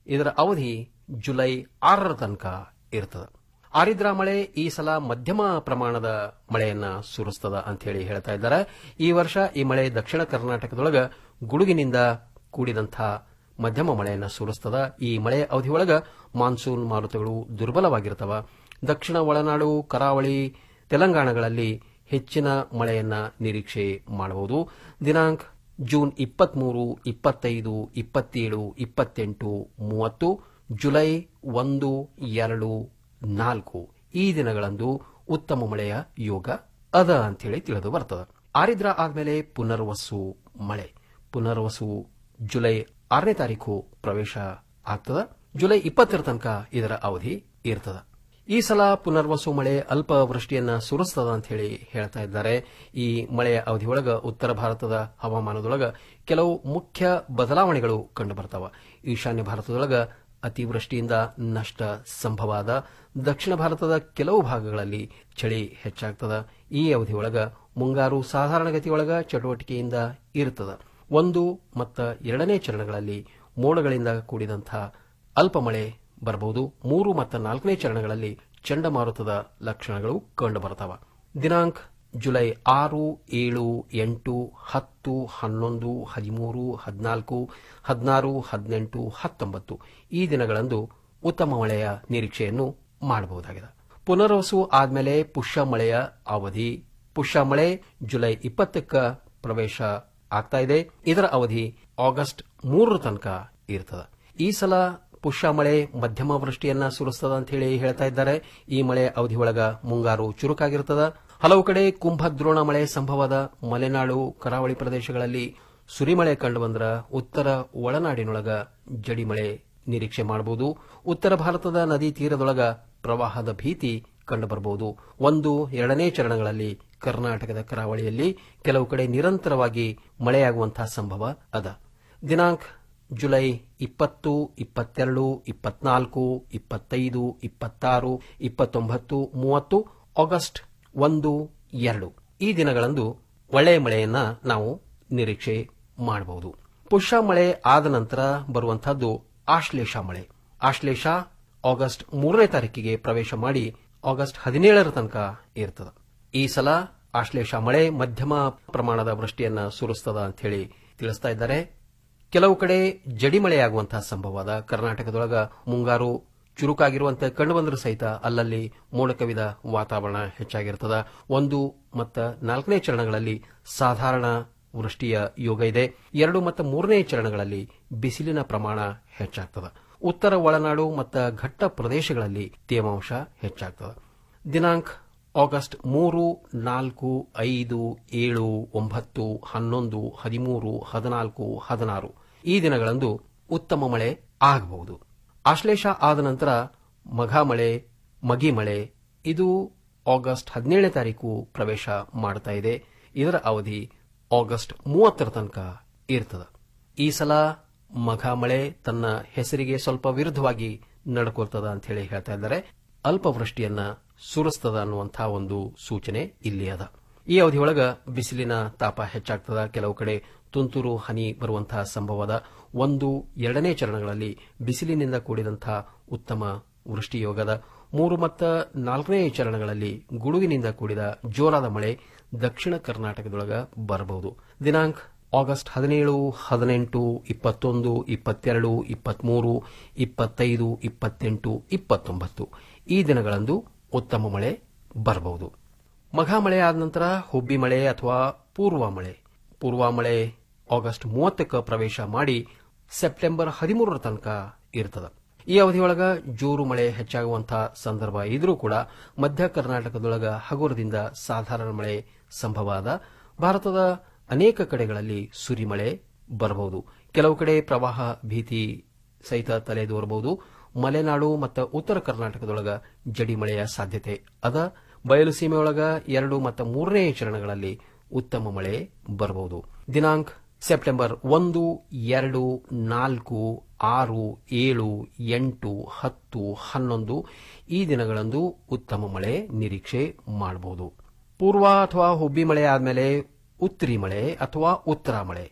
Speaker 8: ಇದರ ಅವಧಿ ಜುಲೈ ಆರರ ತನಕ ಇರ್ತದೆ ಆರಿದ್ರಾ ಮಳೆ ಈ ಸಲ ಮಧ್ಯಮ ಪ್ರಮಾಣದ ಮಳೆಯನ್ನ ಸುರಿಸ್ತದ ಅಂತ ಹೇಳಿ ಹೇಳ್ತಾ ಇದ್ದಾರೆ ಈ ವರ್ಷ ಈ ಮಳೆ ದಕ್ಷಿಣ ಕರ್ನಾಟಕದೊಳಗ ಗುಡುಗಿನಿಂದ ಕೂಡಿದಂಥ ಮಧ್ಯಮ ಮಳೆಯನ್ನ ಸುರಿಸ್ತದ ಈ ಮಳೆ ಅವಧಿಯೊಳಗ ಮಾನ್ಸೂನ್ ಮಾರುತಗಳು ದುರ್ಬಲವಾಗಿರ್ತವ ದಕ್ಷಿಣ ಒಳನಾಡು ಕರಾವಳಿ ತೆಲಂಗಾಣಗಳಲ್ಲಿ ಹೆಚ್ಚಿನ ಮಳೆಯನ್ನ ನಿರೀಕ್ಷೆ ಮಾಡಬಹುದು ದಿನಾಂಕ ಜೂನ್ ಇಪ್ಪತ್ಮೂರು ಇಪ್ಪತ್ತೈದು ಇಪ್ಪತ್ತೇಳು ಇಪ್ಪತ್ತೆಂಟು ಮೂವತ್ತು ಜುಲೈ ಒಂದು ಎರಡು ನಾಲ್ಕು ಈ ದಿನಗಳಂದು ಉತ್ತಮ ಮಳೆಯ ಯೋಗ ಅದ ಅಂತೇಳಿ ತಿಳಿದು ಬರ್ತದೆ ಆರಿದ್ರ ಆದ್ಮೇಲೆ ಪುನರ್ವಸು ಮಳೆ ಪುನರ್ವಸು ಜುಲೈ ಆರನೇ ತಾರೀಕು ಪ್ರವೇಶ ಆಗ್ತದ ಜುಲೈ ಇಪ್ಪತ್ತರ ತನಕ ಇದರ ಅವಧಿ ಇರ್ತದ ಈ ಸಲ ಪುನರ್ವಸು ಮಳೆ ಅಲ್ಪ ವೃಷ್ಟಿಯನ್ನ ಸುರಿಸ್ತದ ಅಂತ ಹೇಳಿ ಹೇಳ್ತಾ ಇದ್ದಾರೆ ಈ ಮಳೆಯ ಅವಧಿಯೊಳಗ ಉತ್ತರ ಭಾರತದ ಹವಾಮಾನದೊಳಗ ಕೆಲವು ಮುಖ್ಯ ಬದಲಾವಣೆಗಳು ಕಂಡುಬರ್ತಾವ ಈಶಾನ್ಯ ಭಾರತದೊಳಗ ಅತಿವೃಷ್ಟಿಯಿಂದ ನಷ್ಟ ಸಂಭವಾದ ದಕ್ಷಿಣ ಭಾರತದ ಕೆಲವು ಭಾಗಗಳಲ್ಲಿ ಚಳಿ ಹೆಚ್ಚಾಗ್ತದ ಈ ಅವಧಿಯೊಳಗ ಮುಂಗಾರು ಸಾಧಾರಣ ಗತಿಯೊಳಗ ಚಟುವಟಿಕೆಯಿಂದ ಇರುತ್ತದೆ ಒಂದು ಮತ್ತು ಎರಡನೇ ಚರಣಗಳಲ್ಲಿ ಮೋಡಗಳಿಂದ ಕೂಡಿದಂಥ ಅಲ್ಪ ಮಳೆ ಬರಬಹುದು ಮೂರು ಮತ್ತು ನಾಲ್ಕನೇ ಚರಣಗಳಲ್ಲಿ ಚಂಡಮಾರುತದ ಲಕ್ಷಣಗಳು ಕಂಡುಬರುತ್ತವೆ ದಿನಾಂಕ ಜುಲೈ ಆರು ಏಳು ಎಂಟು ಹತ್ತು ಹನ್ನೊಂದು ಹದಿಮೂರು ಹದಿನಾಲ್ಕು ಹದಿನಾರು ಹದಿನೆಂಟು ಹತ್ತೊಂಬತ್ತು ಈ ದಿನಗಳಂದು ಉತ್ತಮ ಮಳೆಯ ನಿರೀಕ್ಷೆಯನ್ನು ಮಾಡಬಹುದಾಗಿದೆ ಪುನರ್ವಸು ಆದ್ಮೇಲೆ ಪುಷ್ಯ ಮಳೆಯ ಅವಧಿ ಪುಷ್ಯ ಮಳೆ ಜುಲೈ ಇಪ್ಪತ್ತಕ್ಕ ಪ್ರವೇಶ ಆಗ್ತಾ ಇದೆ ಇದರ ಅವಧಿ ಆಗಸ್ಟ್ ಮೂರರ ತನಕ ಇರ್ತದೆ ಈ ಸಲ ಪುಷ್ಯ ಮಳೆ ಮಧ್ಯಮ ವೃಷ್ಟಿಯನ್ನ ಸುರಿಸ್ತದ ಅಂತ ಹೇಳಿ ಹೇಳ್ತಾ ಇದ್ದಾರೆ ಈ ಮಳೆ ಅವಧಿ ಒಳಗ ಮುಂಗಾರು ಚುರುಕಾಗಿರ್ತದ ಹಲವು ಕಡೆ ಕುಂಭದ್ರೋಣ ಮಳೆ ಸಂಭವದ ಮಲೆನಾಡು ಕರಾವಳಿ ಪ್ರದೇಶಗಳಲ್ಲಿ ಸುರಿಮಳೆ ಕಂಡುಬಂದ್ರ ಉತ್ತರ ಒಳನಾಡಿನೊಳಗ ಜಡಿಮಳೆ ನಿರೀಕ್ಷೆ ಮಾಡಬಹುದು ಉತ್ತರ ಭಾರತದ ನದಿ ತೀರದೊಳಗ ಪ್ರವಾಹದ ಭೀತಿ ಕಂಡುಬರಬಹುದು ಒಂದು ಎರಡನೇ ಚರಣಗಳಲ್ಲಿ ಕರ್ನಾಟಕದ ಕರಾವಳಿಯಲ್ಲಿ ಕೆಲವು ಕಡೆ ನಿರಂತರವಾಗಿ ಮಳೆಯಾಗುವಂತಹ ಸಂಭವ ಅದ ದಿನಾಂಕ ಜುಲೈ ಇಪ್ಪತ್ತು ಇಪ್ಪತ್ತೆರಡು ಇಪ್ಪತ್ನಾಲ್ಕು ಇಪ್ಪತ್ತೈದು ಇಪ್ಪತ್ತಾರು ಇಪ್ಪತ್ತೊಂಬತ್ತು ಮೂವತ್ತು ಆಗಸ್ಟ್ ಒಂದು ಎರಡು ಈ ದಿನಗಳಂದು ಒಳ್ಳೆಯ ಮಳೆಯನ್ನ ನಾವು ನಿರೀಕ್ಷೆ ಮಾಡಬಹುದು ಪುಷ್ಯ ಮಳೆ ಆದ ನಂತರ ಬರುವಂತಹದ್ದು ಆಶ್ಲೇಷ ಮಳೆ ಆಶ್ಲೇಷ ಆಗಸ್ಟ್ ಮೂರನೇ ತಾರೀಕಿಗೆ ಪ್ರವೇಶ ಮಾಡಿ ಆಗಸ್ಟ್ ಹದಿನೇಳರ ತನಕ ಇರ್ತದೆ ಈ ಸಲ ಆಶ್ಲೇಷ ಮಳೆ ಮಧ್ಯಮ ಪ್ರಮಾಣದ ವೃಷ್ಟಿಯನ್ನ ಸುರಿಸ್ತದ ಅಂತ ಹೇಳಿ ತಿಳಿಸ್ತಾ ಇದ್ದಾರೆ ಕೆಲವು ಕಡೆ ಜಡಿಮಳೆಯಾಗುವಂತಹ ಸಂಭವದ ಕರ್ನಾಟಕದೊಳಗ ಮುಂಗಾರು ಚುರುಕಾಗಿರುವಂತೆ ಕಂಡುಬಂದರೂ ಸಹಿತ ಅಲ್ಲಲ್ಲಿ ಮೋಡ ಕವಿದ ವಾತಾವರಣ ಹೆಚ್ಚಾಗಿರ್ತದ ಒಂದು ಮತ್ತು ನಾಲ್ಕನೇ ಚರಣಗಳಲ್ಲಿ ಸಾಧಾರಣ ವೃಷ್ಟಿಯ ಯೋಗ ಇದೆ ಎರಡು ಮತ್ತು ಮೂರನೇ ಚರಣಗಳಲ್ಲಿ ಬಿಸಿಲಿನ ಪ್ರಮಾಣ ಹೆಚ್ಚಾಗ್ತದೆ ಉತ್ತರ ಒಳನಾಡು ಮತ್ತು ಘಟ್ಟ ಪ್ರದೇಶಗಳಲ್ಲಿ ತೇವಾಂಶ ಹೆಚ್ಚಾಗ್ತದೆ ದಿನಾಂಕ ಆಗಸ್ಟ್ ಮೂರು ನಾಲ್ಕು ಐದು ಏಳು ಒಂಬತ್ತು ಹನ್ನೊಂದು ಹದಿಮೂರು ಹದಿನಾಲ್ಕು ಹದಿನಾರು ಈ ದಿನಗಳಂದು ಉತ್ತಮ ಮಳೆ ಆಗಬಹುದು ಆಶ್ಲೇಷ ಆದ ನಂತರ ಮಘ ಮಳೆ ಮಗಿ ಮಳೆ ಇದು ಆಗಸ್ಟ್ ಹದಿನೇಳನೇ ತಾರೀಕು ಪ್ರವೇಶ ಮಾಡ್ತಾ ಇದೆ ಇದರ ಅವಧಿ ಆಗಸ್ಟ್ ಮೂವತ್ತರ ತನಕ ಇರ್ತದೆ ಈ ಸಲ ಮಘ ಮಳೆ ತನ್ನ ಹೆಸರಿಗೆ ಸ್ವಲ್ಪ ವಿರುದ್ಧವಾಗಿ ನಡ್ಕೊಳ್ತದ ಅಂತ ಹೇಳಿ ಹೇಳ್ತಾ ಇದ್ದಾರೆ ಅಲ್ಪವೃಷ್ಟಿಯನ್ನ ಸುರಿಸ್ತದ ಅನ್ನುವಂತಹ ಒಂದು ಸೂಚನೆ ಇಲ್ಲಿ ಅದ ಈ ಅವಧಿಯೊಳಗ ಬಿಸಿಲಿನ ತಾಪ ಹೆಚ್ಚಾಗ್ತದ ಕೆಲವು ಕಡೆ ತುಂತುರು ಹನಿ ಬರುವಂತಹ ಸಂಭವದ ಒಂದು ಎರಡನೇ ಚರಣಗಳಲ್ಲಿ ಬಿಸಿಲಿನಿಂದ ಕೂಡಿದಂತಹ ಉತ್ತಮ ವೃಷ್ಟಿಯೋಗದ ಮೂರು ಮತ್ತು ನಾಲ್ಕನೇ ಚರಣಗಳಲ್ಲಿ ಗುಡುಗಿನಿಂದ ಕೂಡಿದ ಜೋರಾದ ಮಳೆ ದಕ್ಷಿಣ ಕರ್ನಾಟಕದೊಳಗ ಬರಬಹುದು ದಿನಾಂಕ ಆಗಸ್ಟ್ ಹದಿನೇಳು ಹದಿನೆಂಟು ಇಪ್ಪತ್ತೊಂದು ಇಪ್ಪತ್ತೆರಡು ಇಪ್ಪತ್ಮೂರು ಇಪ್ಪತ್ತೈದು ಇಪ್ಪತ್ತೆಂಟು ಇಪ್ಪತ್ತೊಂಬತ್ತು ಈ ದಿನಗಳಂದು ಉತ್ತಮ ಮಳೆ ಬರಬಹುದು ಮಘ ಮಳೆ ಆದ ನಂತರ ಹುಬ್ಬಿ ಮಳೆ ಅಥವಾ ಪೂರ್ವ ಮಳೆ ಪೂರ್ವ ಮಳೆ ಆಗಸ್ಟ್ ಮೂವತ್ತಕ್ಕೆ ಪ್ರವೇಶ ಮಾಡಿ ಸೆಪ್ಟೆಂಬರ್ ಹದಿಮೂರರ ತನಕ ಇರ್ತದೆ ಈ ಅವಧಿಯೊಳಗ ಜೋರು ಮಳೆ ಹೆಚ್ಚಾಗುವಂತಹ ಸಂದರ್ಭ ಇದ್ರೂ ಕೂಡ ಮಧ್ಯ ಕರ್ನಾಟಕದೊಳಗ ಹಗುರದಿಂದ ಸಾಧಾರಣ ಮಳೆ ಸಂಭವ ಆದ ಭಾರತದ ಅನೇಕ ಕಡೆಗಳಲ್ಲಿ ಸುರಿಮಳೆ ಬರಬಹುದು ಕೆಲವು ಕಡೆ ಪ್ರವಾಹ ಭೀತಿ ಸಹಿತ ತಲೆದೋರಬಹುದು ಮಲೆನಾಡು ಮತ್ತು ಉತ್ತರ ಕರ್ನಾಟಕದೊಳಗ ಜಡಿ ಮಳೆಯ ಸಾಧ್ಯತೆ ಅದ ಬಯಲು ಸೀಮೆಯೊಳಗ ಎರಡು ಮತ್ತು ಮೂರನೇ ಚರಣಗಳಲ್ಲಿ ಉತ್ತಮ ಮಳೆ ಬರಬಹುದು ದಿನಾಂಕ ಸೆಪ್ಟೆಂಬರ್ ಒಂದು ಎರಡು ನಾಲ್ಕು ಆರು ಏಳು ಎಂಟು ಹತ್ತು ಹನ್ನೊಂದು ಈ ದಿನಗಳಂದು ಉತ್ತಮ ಮಳೆ ನಿರೀಕ್ಷೆ ಮಾಡಬಹುದು ಪೂರ್ವ ಅಥವಾ ಹುಬ್ಬಿ ಮಳೆ ಆದಮೇಲೆ ಉತ್ತರಿ ಮಳೆ ಅಥವಾ ಉತ್ತರ ಮಳೆ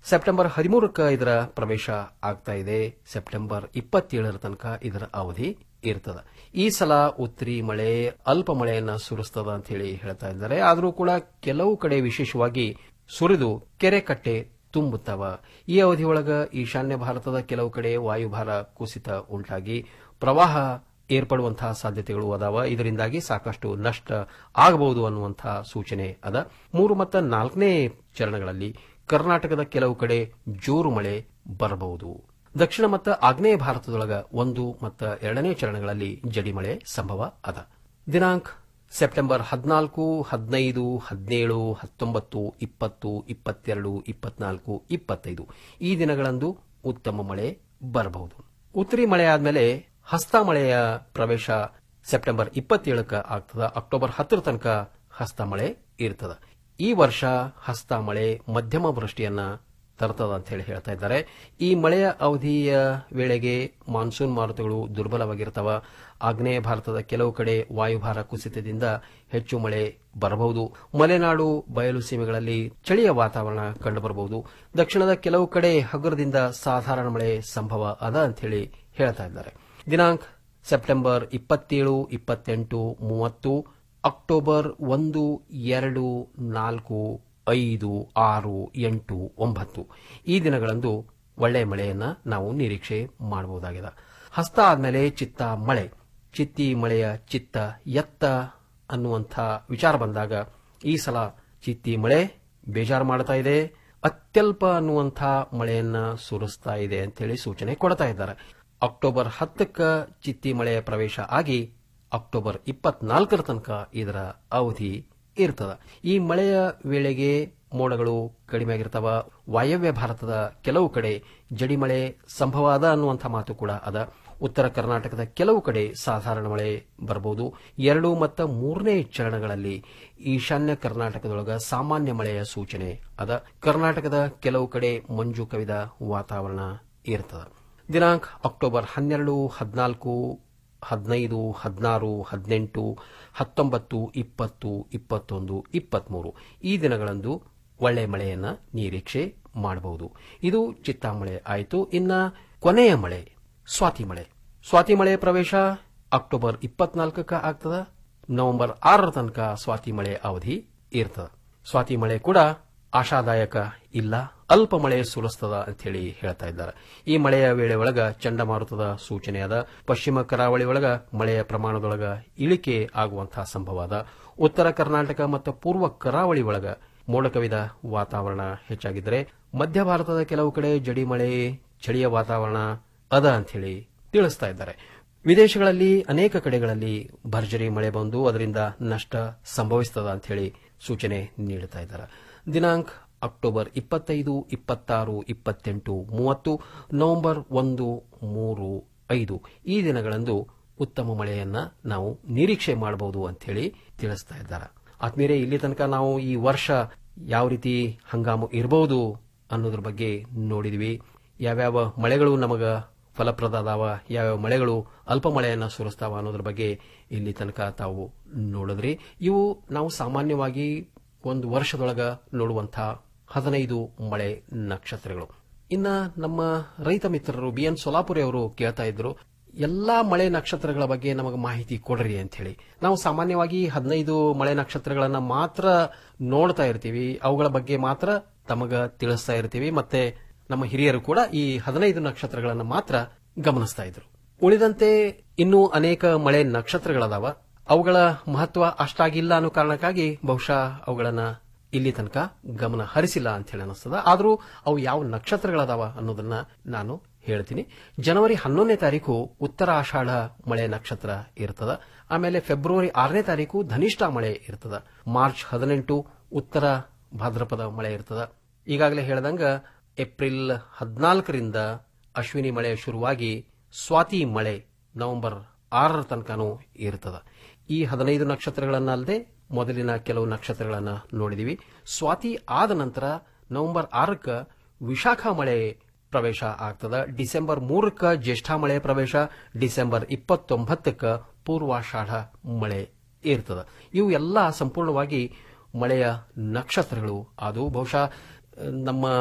Speaker 8: ಸೆಪ್ಟೆಂಬರ್ ಹದಿಮೂರಕ್ಕೆ ಇದರ ಪ್ರವೇಶ ಆಗ್ತಾ ಇದೆ ಸೆಪ್ಟೆಂಬರ್ ಇಪ್ಪತ್ತೇಳರ ತನಕ ಇದರ ಅವಧಿ ಇರ್ತದ ಈ ಸಲ ಉತ್ತರಿ ಮಳೆ ಅಲ್ಪ ಮಳೆಯನ್ನ ಸುರಿಸ್ತದ ಅಂತ ಹೇಳಿ ಹೇಳ್ತಾ ಇದ್ದಾರೆ ಆದರೂ ಕೂಡ ಕೆಲವು ಕಡೆ ವಿಶೇಷವಾಗಿ ಸುರಿದು ಕೆರೆ ಕಟ್ಟೆ ತುಂಬುತ್ತವ ಈ ಅವಧಿಯೊಳಗ ಈಶಾನ್ಯ ಭಾರತದ ಕೆಲವು ಕಡೆ ವಾಯುಭಾರ ಕುಸಿತ ಉಂಟಾಗಿ ಪ್ರವಾಹ ಏರ್ಪಡುವಂತಹ ಸಾಧ್ಯತೆಗಳು ಅದಾವ ಇದರಿಂದಾಗಿ ಸಾಕಷ್ಟು ನಷ್ಟ ಆಗಬಹುದು ಅನ್ನುವಂತಹ ಸೂಚನೆ ಅದ ಮೂರು ಮತ್ತು ನಾಲ್ಕನೇ ಚರಣಗಳಲ್ಲಿ ಕರ್ನಾಟಕದ ಕೆಲವು ಕಡೆ ಜೋರು ಮಳೆ ಬರಬಹುದು ದಕ್ಷಿಣ ಮತ್ತು ಆಗ್ನೇಯ ಭಾರತದೊಳಗ ಒಂದು ಮತ್ತು ಎರಡನೇ ಚರಣಗಳಲ್ಲಿ ಜಡಿಮಳೆ ಸಂಭವ ಅದ ದಿನಾಂಕ ಸೆಪ್ಟೆಂಬರ್ ಹದಿನಾಲ್ಕು ಹದಿನೈದು ಹದಿನೇಳು ಹತ್ತೊಂಬತ್ತು ಇಪ್ಪತ್ತು ಇಪ್ಪತ್ತೆರಡು ಇಪ್ಪತ್ನಾಲ್ಕು ಇಪ್ಪತ್ತೈದು ಈ ದಿನಗಳಂದು ಉತ್ತಮ ಮಳೆ ಬರಬಹುದು ಉತ್ತರಿ ಮಳೆ ಆದ್ಮೇಲೆ ಹಸ್ತ ಮಳೆಯ ಪ್ರವೇಶ ಸೆಪ್ಟೆಂಬರ್ ಇಪ್ಪತ್ತೇಳಕ್ಕೆ ಆಗ್ತದ ಅಕ್ಟೋಬರ್ ಹತ್ತರ ತನಕ ಹಸ್ತ ಮಳೆ ಇರ್ತದ ಈ ವರ್ಷ ಹಸ್ತ ಮಳೆ ಮಧ್ಯಮ ವೃಷ್ಟಿಯನ್ನ ತರ್ತದ ಅಂತ ಹೇಳಿ ಹೇಳ್ತಾ ಇದ್ದಾರೆ ಈ ಮಳೆಯ ಅವಧಿಯ ವೇಳೆಗೆ ಮಾನ್ಸೂನ್ ಮಾರುತಗಳು ದುರ್ಬಲವಾಗಿರ್ತವ ಆಗ್ನೇಯ ಭಾರತದ ಕೆಲವು ಕಡೆ ವಾಯುಭಾರ ಕುಸಿತದಿಂದ ಹೆಚ್ಚು ಮಳೆ ಬರಬಹುದು ಮಲೆನಾಡು ಬಯಲು ಸೀಮೆಗಳಲ್ಲಿ ಚಳಿಯ ವಾತಾವರಣ ಕಂಡುಬರಬಹುದು ದಕ್ಷಿಣದ ಕೆಲವು ಕಡೆ ಹಗುರದಿಂದ ಸಾಧಾರಣ ಮಳೆ ಸಂಭವ ಅದ ಅಂತ ಹೇಳಿ ಹೇಳ್ತಾ ಇದ್ದಾರೆ ದಿನಾಂಕ ಸೆಪ್ಟೆಂಬರ್ ಇಪ್ಪತ್ತೇಳು ಇಪ್ಪತ್ತೆಂಟು ಮೂವತ್ತು ಅಕ್ಟೋಬರ್ ಒಂದು ಎರಡು ನಾಲ್ಕು ಐದು ಆರು ಎಂಟು ಒಂಬತ್ತು ಈ ದಿನಗಳಂದು ಒಳ್ಳೆಯ ಮಳೆಯನ್ನ ನಾವು ನಿರೀಕ್ಷೆ ಮಾಡಬಹುದಾಗಿದೆ ಹಸ್ತ ಆದ್ಮೇಲೆ ಚಿತ್ತ ಮಳೆ ಚಿತ್ತಿ ಮಳೆಯ ಚಿತ್ತ ಎತ್ತ ಅನ್ನುವಂಥ ವಿಚಾರ ಬಂದಾಗ ಈ ಸಲ ಚಿತ್ತಿ ಮಳೆ ಬೇಜಾರು ಮಾಡ್ತಾ ಇದೆ ಅತ್ಯಲ್ಪ ಅನ್ನುವಂಥ ಮಳೆಯನ್ನ ಸುರಿಸ್ತಾ ಇದೆ ಅಂತೇಳಿ ಸೂಚನೆ ಕೊಡ್ತಾ ಇದ್ದಾರೆ ಅಕ್ಟೋಬರ್ ಹತ್ತಕ್ಕ ಚಿತ್ತಿ ಮಳೆಯ ಪ್ರವೇಶ ಆಗಿ ಅಕ್ಟೋಬರ್ ಇಪ್ಪತ್ನಾಲ್ಕರ ತನಕ ಇದರ ಅವಧಿ ಇರ್ತದ ಈ ಮಳೆಯ ವೇಳೆಗೆ ಮೋಡಗಳು ಕಡಿಮೆ ಆಗಿರ್ತಾವ ವಾಯವ್ಯ ಭಾರತದ ಕೆಲವು ಕಡೆ ಜಡಿಮಳೆ ಸಂಭವ ಅದ ಅನ್ನುವಂಥ ಮಾತು ಕೂಡ ಅದ ಉತ್ತರ ಕರ್ನಾಟಕದ ಕೆಲವು ಕಡೆ ಸಾಧಾರಣ ಮಳೆ ಬರಬಹುದು ಎರಡು ಮತ್ತು ಮೂರನೇ ಚರಣಗಳಲ್ಲಿ ಈಶಾನ್ಯ ಕರ್ನಾಟಕದೊಳಗ ಸಾಮಾನ್ಯ ಮಳೆಯ ಸೂಚನೆ ಅದ ಕರ್ನಾಟಕದ ಕೆಲವು ಕಡೆ ಮಂಜು ಕವಿದ ವಾತಾವರಣ ಇರ್ತದ ದಿನಾಂಕ ಅಕ್ಟೋಬರ್ ಹನ್ನೆರಡು ಹದಿನಾಲ್ಕು ಹದಿನೈದು ಹದಿನಾರು ಹದಿನೆಂಟು ಹತ್ತೊಂಬತ್ತು ಇಪ್ಪತ್ತು ಇಪ್ಪತ್ತೊಂದು ಇಪ್ಪತ್ಮೂರು ಈ ದಿನಗಳಂದು ಒಳ್ಳೆ ಮಳೆಯನ್ನ ನಿರೀಕ್ಷೆ ಮಾಡಬಹುದು ಇದು ಚಿತ್ತಾಮಳೆ ಆಯಿತು ಇನ್ನ ಕೊನೆಯ ಮಳೆ ಸ್ವಾತಿ ಮಳೆ ಸ್ವಾತಿ ಮಳೆ ಪ್ರವೇಶ ಅಕ್ಟೋಬರ್ ಇಪ್ಪತ್ನಾಲ್ಕಕ್ಕ ಆಗ್ತದ ನವೆಂಬರ್ ಆರರ ತನಕ ಸ್ವಾತಿ ಮಳೆ ಅವಧಿ ಇರ್ತದ ಸ್ವಾತಿ ಮಳೆ ಕೂಡ ಆಶಾದಾಯಕ ಇಲ್ಲ ಅಲ್ಪ ಮಳೆ ಸುರಿಸ್ತದ ಅಂತ ಹೇಳಿ ಹೇಳ್ತಾ ಇದ್ದಾರೆ ಈ ಮಳೆಯ ವೇಳೆ ಒಳಗ ಚಂಡಮಾರುತದ ಸೂಚನೆ ಅದ ಪಶ್ಚಿಮ ಕರಾವಳಿ ಒಳಗ ಮಳೆಯ ಪ್ರಮಾಣದೊಳಗ ಇಳಿಕೆ ಆಗುವಂತಹ ಸಂಭವ ಅದ ಉತ್ತರ ಕರ್ನಾಟಕ ಮತ್ತು ಪೂರ್ವ ಕರಾವಳಿ ಒಳಗ ಮೋಡ ಕವಿದ ವಾತಾವರಣ ಹೆಚ್ಚಾಗಿದ್ದರೆ ಮಧ್ಯ ಭಾರತದ ಕೆಲವು ಕಡೆ ಜಡಿ ಮಳೆ ಚಳಿಯ ವಾತಾವರಣ ಅದ ಅಂತ ಹೇಳಿ ತಿಳಿಸ್ತಾ ಇದ್ದಾರೆ ವಿದೇಶಗಳಲ್ಲಿ ಅನೇಕ ಕಡೆಗಳಲ್ಲಿ ಭರ್ಜರಿ ಮಳೆ ಬಂದು ಅದರಿಂದ ನಷ್ಟ ಸಂಭವಿಸ್ತದ ಅಂತ ಹೇಳಿ ಸೂಚನೆ ನೀಡುತ್ತಾ ಇದ್ದಾರೆ ದಿನಾಂಕ ಅಕ್ಟೋಬರ್ ಇಪ್ಪತ್ತೈದು ಇಪ್ಪತ್ತಾರು ಇಪ್ಪತ್ತೆಂಟು ಮೂವತ್ತು ನವೆಂಬರ್ ಒಂದು ಮೂರು ಐದು ಈ ದಿನಗಳಂದು ಉತ್ತಮ ಮಳೆಯನ್ನ ನಾವು ನಿರೀಕ್ಷೆ ಮಾಡಬಹುದು ಅಂತ ಹೇಳಿ ತಿಳಿಸ್ತಾ ಇದ್ದಾರೆ ಆತ್ಮೀಯರೇ ಇಲ್ಲಿ ತನಕ ನಾವು ಈ ವರ್ಷ ಯಾವ ರೀತಿ ಹಂಗಾಮು ಇರಬಹುದು ಅನ್ನೋದ್ರ ಬಗ್ಗೆ ನೋಡಿದ್ವಿ ಯಾವ್ಯಾವ ಮಳೆಗಳು ನಮಗ ಫಲಪ್ರದ ಅದಾವ ಯಾವ್ಯಾವ ಮಳೆಗಳು ಅಲ್ಪ ಮಳೆಯನ್ನ ಸುರಿಸ್ತಾವ ಅನ್ನೋದ್ರ ಬಗ್ಗೆ ಇಲ್ಲಿ ತನಕ ತಾವು ನೋಡಿದ್ರಿ ಇವು ನಾವು ಸಾಮಾನ್ಯವಾಗಿ ಒಂದು ವರ್ಷದೊಳಗ ನೋಡುವಂತಹ ಹದಿನೈದು ಮಳೆ ನಕ್ಷತ್ರಗಳು ಇನ್ನ ನಮ್ಮ ರೈತ ಮಿತ್ರರು ಬಿ ಎನ್ ಸೊಲಾಪುರಿ ಅವರು ಕೇಳ್ತಾ ಇದ್ರು ಎಲ್ಲಾ ಮಳೆ ನಕ್ಷತ್ರಗಳ ಬಗ್ಗೆ ನಮಗೆ ಮಾಹಿತಿ ಕೊಡ್ರಿ ಅಂತ ಹೇಳಿ ನಾವು ಸಾಮಾನ್ಯವಾಗಿ ಹದಿನೈದು ಮಳೆ ನಕ್ಷತ್ರಗಳನ್ನ ಮಾತ್ರ ನೋಡ್ತಾ ಇರ್ತೀವಿ ಅವುಗಳ ಬಗ್ಗೆ ಮಾತ್ರ ತಮಗ ತಿಳಿಸ್ತಾ ಇರ್ತೀವಿ ಮತ್ತೆ ನಮ್ಮ ಹಿರಿಯರು ಕೂಡ ಈ ಹದಿನೈದು ನಕ್ಷತ್ರಗಳನ್ನ ಮಾತ್ರ ಗಮನಿಸ್ತಾ ಇದ್ರು ಉಳಿದಂತೆ ಇನ್ನೂ ಅನೇಕ ಮಳೆ ನಕ್ಷತ್ರಗಳದಾವ ಅವುಗಳ ಮಹತ್ವ ಅಷ್ಟಾಗಿಲ್ಲ ಅನ್ನೋ ಕಾರಣಕ್ಕಾಗಿ ಬಹುಶಃ ಅವುಗಳನ್ನ ಇಲ್ಲಿ ತನಕ ಗಮನ ಹರಿಸಿಲ್ಲ ಅಂತ ಹೇಳಿ ಅನಿಸ್ತದ ಆದರೂ ಅವು ಯಾವ ನಕ್ಷತ್ರಗಳದಾವ ಅನ್ನೋದನ್ನ ನಾನು ಹೇಳ್ತೀನಿ ಜನವರಿ ಹನ್ನೊಂದನೇ ತಾರೀಕು ಉತ್ತರ ಆಷಾಢ ಮಳೆ ನಕ್ಷತ್ರ ಇರ್ತದ ಆಮೇಲೆ ಫೆಬ್ರವರಿ ಆರನೇ ತಾರೀಕು ಧನಿಷ್ಠ ಮಳೆ ಇರ್ತದ ಮಾರ್ಚ್ ಹದಿನೆಂಟು ಉತ್ತರ ಭಾದ್ರಪದ ಮಳೆ ಇರ್ತದ ಈಗಾಗಲೇ ಹೇಳ್ದಂಗ ಏಪ್ರಿಲ್ ಹದಿನಾಲ್ಕರಿಂದ ಅಶ್ವಿನಿ ಮಳೆ ಶುರುವಾಗಿ ಸ್ವಾತಿ ಮಳೆ ನವೆಂಬರ್ ಆರರ ತನಕನೂ ಇರ್ತದ ಈ ಹದಿನೈದು ನಕ್ಷತ್ರಗಳನ್ನಲ್ಲದೆ ಮೊದಲಿನ ಕೆಲವು ನಕ್ಷತ್ರಗಳನ್ನ ನೋಡಿದಿವಿ ಸ್ವಾತಿ ಆದ ನಂತರ ನವೆಂಬರ್ ಆರಕ್ಕ ವಿಶಾಖ ಮಳೆ ಪ್ರವೇಶ ಆಗ್ತದ ಡಿಸೆಂಬರ್ ಮೂರಕ್ಕ ಜ್ಯೇಷ್ಠ ಮಳೆ ಪ್ರವೇಶ ಡಿಸೆಂಬರ್ ಇಪ್ಪತ್ತೊಂಬತ್ತಕ್ಕ ಪೂರ್ವಾಷಾಢ ಮಳೆ ಇರ್ತದ ಇವು ಎಲ್ಲ ಸಂಪೂರ್ಣವಾಗಿ ಮಳೆಯ ನಕ್ಷತ್ರಗಳು ಅದು ಬಹುಶಃ ನಮ್ಮ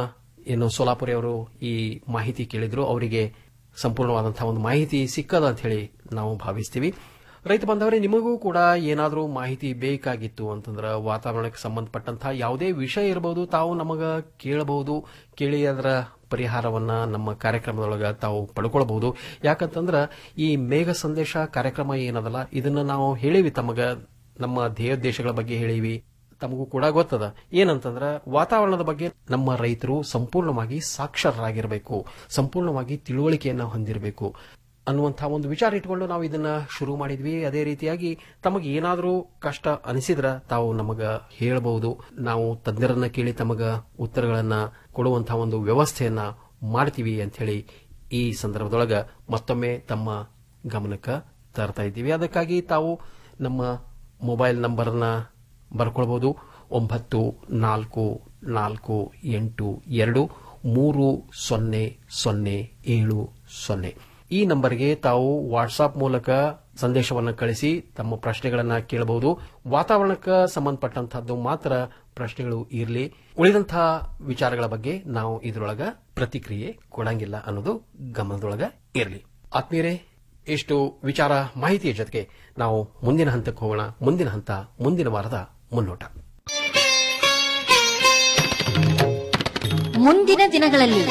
Speaker 8: ಏನು ಸೋಲಾಪುರಿ ಅವರು ಈ ಮಾಹಿತಿ ಕೇಳಿದ್ರು ಅವರಿಗೆ ಸಂಪೂರ್ಣವಾದಂತಹ ಒಂದು ಮಾಹಿತಿ ಸಿಕ್ಕದ ಅಂತ ಹೇಳಿ ನಾವು ಭಾವಿಸ್ತೀವಿ ರೈತ ಬಾಂಧವರೇ ನಿಮಗೂ ಕೂಡ ಏನಾದರೂ ಮಾಹಿತಿ ಬೇಕಾಗಿತ್ತು ಅಂತಂದ್ರೆ ವಾತಾವರಣಕ್ಕೆ ಸಂಬಂಧಪಟ್ಟಂತಹ ಯಾವುದೇ ವಿಷಯ ಇರಬಹುದು ತಾವು ನಮಗ ಕೇಳಬಹುದು ಕೇಳಿ ಅದರ ಪರಿಹಾರವನ್ನ ನಮ್ಮ ಕಾರ್ಯಕ್ರಮದೊಳಗ ತಾವು ಪಡ್ಕೊಳ್ಬಹುದು ಯಾಕಂತಂದ್ರ ಈ ಮೇಘ ಸಂದೇಶ ಕಾರ್ಯಕ್ರಮ ಏನದಲ್ಲ ಇದನ್ನ ನಾವು ಹೇಳಿವಿ ತಮಗ ನಮ್ಮ ಧ್ಯೇಯೋದ್ದೇಶಗಳ ಬಗ್ಗೆ ಹೇಳಿವಿ ತಮಗೂ ಕೂಡ ಗೊತ್ತದ ಏನಂತಂದ್ರ ವಾತಾವರಣದ ಬಗ್ಗೆ ನಮ್ಮ ರೈತರು ಸಂಪೂರ್ಣವಾಗಿ ಸಾಕ್ಷರರಾಗಿರಬೇಕು ಸಂಪೂರ್ಣವಾಗಿ ತಿಳುವಳಿಕೆಯನ್ನ ಹೊಂದಿರಬೇಕು ಅನ್ನುವಂತಹ ಒಂದು ವಿಚಾರ ಇಟ್ಕೊಂಡು ನಾವು ಇದನ್ನ ಶುರು ಮಾಡಿದ್ವಿ ಅದೇ ರೀತಿಯಾಗಿ ತಮಗೆ ಏನಾದರೂ ಕಷ್ಟ ಅನಿಸಿದ್ರ ತಾವು ನಮಗ ಹೇಳಬಹುದು ನಾವು ತಜ್ಞರನ್ನ ಕೇಳಿ ತಮಗ ಉತ್ತರಗಳನ್ನ ಕೊಡುವಂತಹ ಒಂದು ವ್ಯವಸ್ಥೆಯನ್ನ ಮಾಡ್ತೀವಿ ಅಂತ ಹೇಳಿ ಈ ಸಂದರ್ಭದೊಳಗ ಮತ್ತೊಮ್ಮೆ ತಮ್ಮ ಗಮನಕ್ಕೆ ತರ್ತಾ ಇದ್ದೀವಿ ಅದಕ್ಕಾಗಿ ತಾವು ನಮ್ಮ ಮೊಬೈಲ್ ನಂಬರ್ನ ಬರ್ಕೊಳ್ಬಹುದು ಒಂಬತ್ತು ನಾಲ್ಕು ನಾಲ್ಕು ಎಂಟು ಎರಡು ಮೂರು ಸೊನ್ನೆ ಸೊನ್ನೆ ಏಳು ಸೊನ್ನೆ ಈ ನಂಬರ್ಗೆ ತಾವು ವಾಟ್ಸಾಪ್ ಮೂಲಕ ಸಂದೇಶವನ್ನು ಕಳಿಸಿ ತಮ್ಮ ಪ್ರಶ್ನೆಗಳನ್ನ ಕೇಳಬಹುದು ವಾತಾವರಣಕ್ಕೆ ಸಂಬಂಧಪಟ್ಟಂತಹದ್ದು ಮಾತ್ರ ಪ್ರಶ್ನೆಗಳು ಇರಲಿ ಉಳಿದಂತಹ ವಿಚಾರಗಳ ಬಗ್ಗೆ ನಾವು ಇದರೊಳಗ ಪ್ರತಿಕ್ರಿಯೆ ಕೊಡಂಗಿಲ್ಲ ಅನ್ನೋದು ಗಮನದೊಳಗ ಇರಲಿ ಆತ್ಮೀಯರೇ ಇಷ್ಟು ವಿಚಾರ ಮಾಹಿತಿಯ ಜೊತೆಗೆ ನಾವು ಮುಂದಿನ ಹಂತಕ್ಕೆ ಹೋಗೋಣ ಮುಂದಿನ ಹಂತ ಮುಂದಿನ ವಾರದ ಮುನ್ನೋಟ
Speaker 7: ಮುಂದಿನ ದಿನಗಳಲ್ಲಿ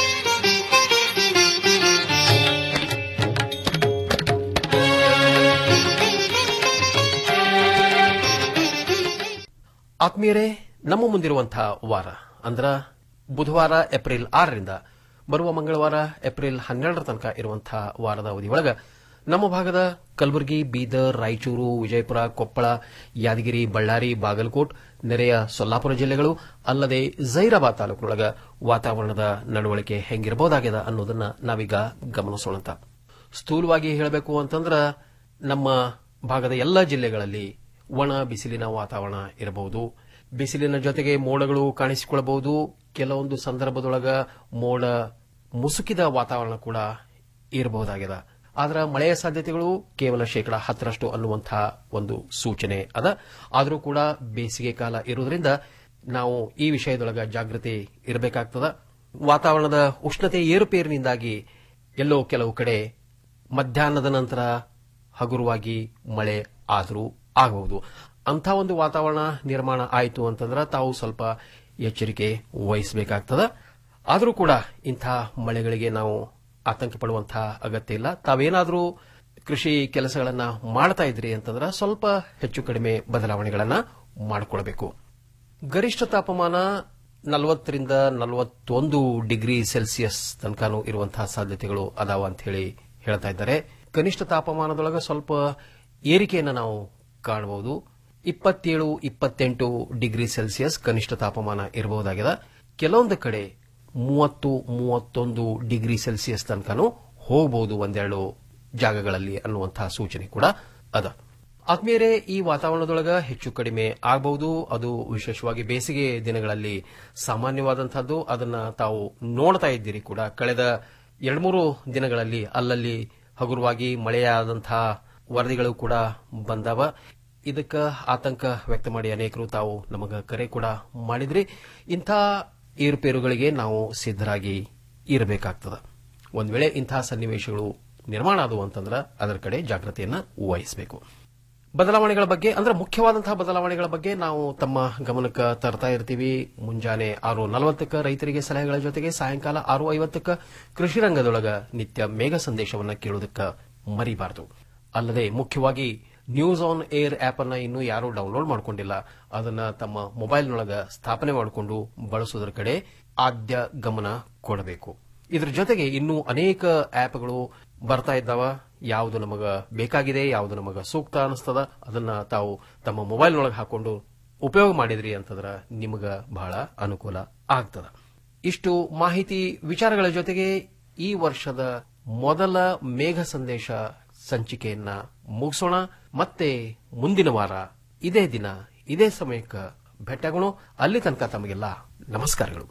Speaker 8: ಆತ್ಮೀಯರೇ ನಮ್ಮ ಮುಂದಿರುವಂತಹ ವಾರ ಅಂದ್ರ ಬುಧವಾರ ಏಪ್ರಿಲ್ ಆರರಿಂದ ಬರುವ ಮಂಗಳವಾರ ಏಪ್ರಿಲ್ ಹನ್ನೆರಡರ ತನಕ ಇರುವಂತಹ ವಾರದ ಅವಧಿಯೊಳಗ ನಮ್ಮ ಭಾಗದ ಕಲಬುರಗಿ ಬೀದರ್ ರಾಯಚೂರು ವಿಜಯಪುರ ಕೊಪ್ಪಳ ಯಾದಗಿರಿ ಬಳ್ಳಾರಿ ಬಾಗಲಕೋಟ್ ನೆರೆಯ ಸೊಲ್ಲಾಪುರ ಜಿಲ್ಲೆಗಳು ಅಲ್ಲದೆ ಜೈರಾಬಾದ್ ತಾಲೂಕಿನೊಳಗ ವಾತಾವರಣದ ನಡವಳಿಕೆ ಹೆಂಗಿರಬಹುದಾಗಿದೆ ಅನ್ನೋದನ್ನ ನಾವೀಗ ಗಮನಿಸೋಣ ಸ್ಥೂಲವಾಗಿ ಹೇಳಬೇಕು ಅಂತಂದ್ರ ನಮ್ಮ ಭಾಗದ ಎಲ್ಲ ಜಿಲ್ಲೆಗಳಲ್ಲಿ ಒಣ ಬಿಸಿಲಿನ ವಾತಾವರಣ ಇರಬಹುದು ಬಿಸಿಲಿನ ಜೊತೆಗೆ ಮೋಡಗಳು ಕಾಣಿಸಿಕೊಳ್ಳಬಹುದು ಕೆಲವೊಂದು ಸಂದರ್ಭದೊಳಗ ಮೋಡ ಮುಸುಕಿದ ವಾತಾವರಣ ಕೂಡ ಇರಬಹುದಾಗಿದೆ ಆದ್ರೆ ಮಳೆಯ ಸಾಧ್ಯತೆಗಳು ಕೇವಲ ಶೇಕಡ ಹತ್ತರಷ್ಟು ಅನ್ನುವಂತಹ ಒಂದು ಸೂಚನೆ ಅದ ಆದರೂ ಕೂಡ ಬೇಸಿಗೆ ಕಾಲ ಇರುವುದರಿಂದ ನಾವು ಈ ವಿಷಯದೊಳಗ ಜಾಗೃತಿ ಇರಬೇಕಾಗ್ತದ ವಾತಾವರಣದ ಉಷ್ಣತೆ ಏರುಪೇರಿನಿಂದಾಗಿ ಎಲ್ಲೋ ಕೆಲವು ಕಡೆ ಮಧ್ಯಾಹ್ನದ ನಂತರ ಹಗುರವಾಗಿ ಮಳೆ ಆದರೂ ಆಗಬಹುದು ಅಂಥ ಒಂದು ವಾತಾವರಣ ನಿರ್ಮಾಣ ಆಯಿತು ಅಂತಂದ್ರೆ ತಾವು ಸ್ವಲ್ಪ ಎಚ್ಚರಿಕೆ ವಹಿಸಬೇಕಾಗ್ತದ ಆದರೂ ಕೂಡ ಇಂಥ ಮಳೆಗಳಿಗೆ ನಾವು ಆತಂಕ ಪಡುವಂತಹ ಅಗತ್ಯ ಇಲ್ಲ ತಾವೇನಾದರೂ ಕೃಷಿ ಕೆಲಸಗಳನ್ನ ಮಾಡ್ತಾ ಇದ್ರಿ ಅಂತಂದ್ರೆ ಸ್ವಲ್ಪ ಹೆಚ್ಚು ಕಡಿಮೆ ಬದಲಾವಣೆಗಳನ್ನ ಮಾಡಿಕೊಳ್ಬೇಕು ಗರಿಷ್ಠ ತಾಪಮಾನ ನಲವತ್ತರಿಂದ ನಲವತ್ತೊಂದು ಡಿಗ್ರಿ ಸೆಲ್ಸಿಯಸ್ ತನಕನೂ ಇರುವಂತಹ ಸಾಧ್ಯತೆಗಳು ಅದಾವ ಅಂತ ಹೇಳಿ ಹೇಳ್ತಾ ಇದ್ದಾರೆ ಕನಿಷ್ಠ ತಾಪಮಾನದೊಳಗೆ ಸ್ವಲ್ಪ ಏರಿಕೆಯನ್ನು ನಾವು ಕಾಣಬಹುದು ಇಪ್ಪತ್ತೇಳು ಇಪ್ಪತ್ತೆಂಟು ಡಿಗ್ರಿ ಸೆಲ್ಸಿಯಸ್ ಕನಿಷ್ಠ ತಾಪಮಾನ ಇರಬಹುದಾಗಿದೆ ಕೆಲವೊಂದು ಕಡೆ ಮೂವತ್ತು ಮೂವತ್ತೊಂದು ಡಿಗ್ರಿ ಸೆಲ್ಸಿಯಸ್ ತನಕನೂ ಹೋಗಬಹುದು ಒಂದೆರಡು ಜಾಗಗಳಲ್ಲಿ ಅನ್ನುವಂತಹ ಸೂಚನೆ ಕೂಡ ಅದ ಆತ್ಮೀಯರೇ ಈ ವಾತಾವರಣದೊಳಗ ಹೆಚ್ಚು ಕಡಿಮೆ ಆಗಬಹುದು ಅದು ವಿಶೇಷವಾಗಿ ಬೇಸಿಗೆ ದಿನಗಳಲ್ಲಿ ಸಾಮಾನ್ಯವಾದಂತಹದ್ದು ಅದನ್ನ ತಾವು ನೋಡ್ತಾ ಇದ್ದೀರಿ ಕೂಡ ಕಳೆದ ಎರಡ್ಮೂರು ದಿನಗಳಲ್ಲಿ ಅಲ್ಲಲ್ಲಿ ಹಗುರವಾಗಿ ಮಳೆಯಾದಂತಹ ವರದಿಗಳು ಕೂಡ ಬಂದವ ಇದಕ್ಕ ಆತಂಕ ವ್ಯಕ್ತ ಮಾಡಿ ಅನೇಕರು ತಾವು ನಮಗ ಕರೆ ಕೂಡ ಮಾಡಿದ್ರಿ ಇಂಥ ಏರುಪೇರುಗಳಿಗೆ ನಾವು ಸಿದ್ದರಾಗಿ ಇರಬೇಕಾಗ್ತದ ಒಂದ್ ವೇಳೆ ಇಂತಹ ಸನ್ನಿವೇಶಗಳು ನಿರ್ಮಾಣ ಆದವು ಅಂತಂದ್ರೆ ಅದರ ಕಡೆ ಜಾಗ್ರತೆಯನ್ನ ವಹಿಸಬೇಕು ಬದಲಾವಣೆಗಳ ಬಗ್ಗೆ ಅಂದ್ರೆ ಮುಖ್ಯವಾದಂತಹ ಬದಲಾವಣೆಗಳ ಬಗ್ಗೆ ನಾವು ತಮ್ಮ ಗಮನಕ್ಕೆ ತರ್ತಾ ಇರ್ತೀವಿ ಮುಂಜಾನೆ ಆರು ನಲವತ್ತಕ್ಕ ರೈತರಿಗೆ ಸಲಹೆಗಳ ಜೊತೆಗೆ ಸಾಯಂಕಾಲ ಆರು ಐವತ್ತಕ್ಕ ಕೃಷಿ ರಂಗದೊಳಗ ನಿತ್ಯ ಮೇಘ ಸಂದೇಶವನ್ನ ಕೇಳೋದಕ್ಕೆ ಮರಿಬಾರದು ಅಲ್ಲದೆ ಮುಖ್ಯವಾಗಿ ನ್ಯೂಸ್ ಆನ್ ಏರ್ ಆಪ್ ಅನ್ನ ಇನ್ನೂ ಯಾರು ಡೌನ್ಲೋಡ್ ಮಾಡಿಕೊಂಡಿಲ್ಲ ಅದನ್ನ ತಮ್ಮ ಮೊಬೈಲ್ನೊಳಗ ಸ್ಥಾಪನೆ ಮಾಡಿಕೊಂಡು ಬಳಸುವುದರ ಕಡೆ ಆದ್ಯ ಗಮನ ಕೊಡಬೇಕು ಇದರ ಜೊತೆಗೆ ಇನ್ನೂ ಅನೇಕ ಆಪ್ಗಳು ಬರ್ತಾ ಇದ್ದಾವ ಯಾವುದು ನಮಗ ಬೇಕಾಗಿದೆ ಯಾವುದು ನಮಗ ಸೂಕ್ತ ಅನಿಸ್ತದ ಅದನ್ನ ತಾವು ತಮ್ಮ ಮೊಬೈಲ್ನೊಳಗೆ ಹಾಕೊಂಡು ಉಪಯೋಗ ಮಾಡಿದ್ರಿ ಅಂತಂದ್ರ ನಿಮಗ ಬಹಳ ಅನುಕೂಲ ಆಗ್ತದ ಇಷ್ಟು ಮಾಹಿತಿ ವಿಚಾರಗಳ ಜೊತೆಗೆ ಈ ವರ್ಷದ ಮೊದಲ ಮೇಘ ಸಂದೇಶ ಸಂಚಿಕೆಯನ್ನ ಮುಗಿಸೋಣ ಮತ್ತೆ ಮುಂದಿನ ವಾರ ಇದೇ ದಿನ ಇದೇ ಸಮಯಕ್ಕೆ ಭೇಟಿಯಾಗೋಣ ಅಲ್ಲಿ ತನಕ ತಮಗೆಲ್ಲ ನಮಸ್ಕಾರಗಳು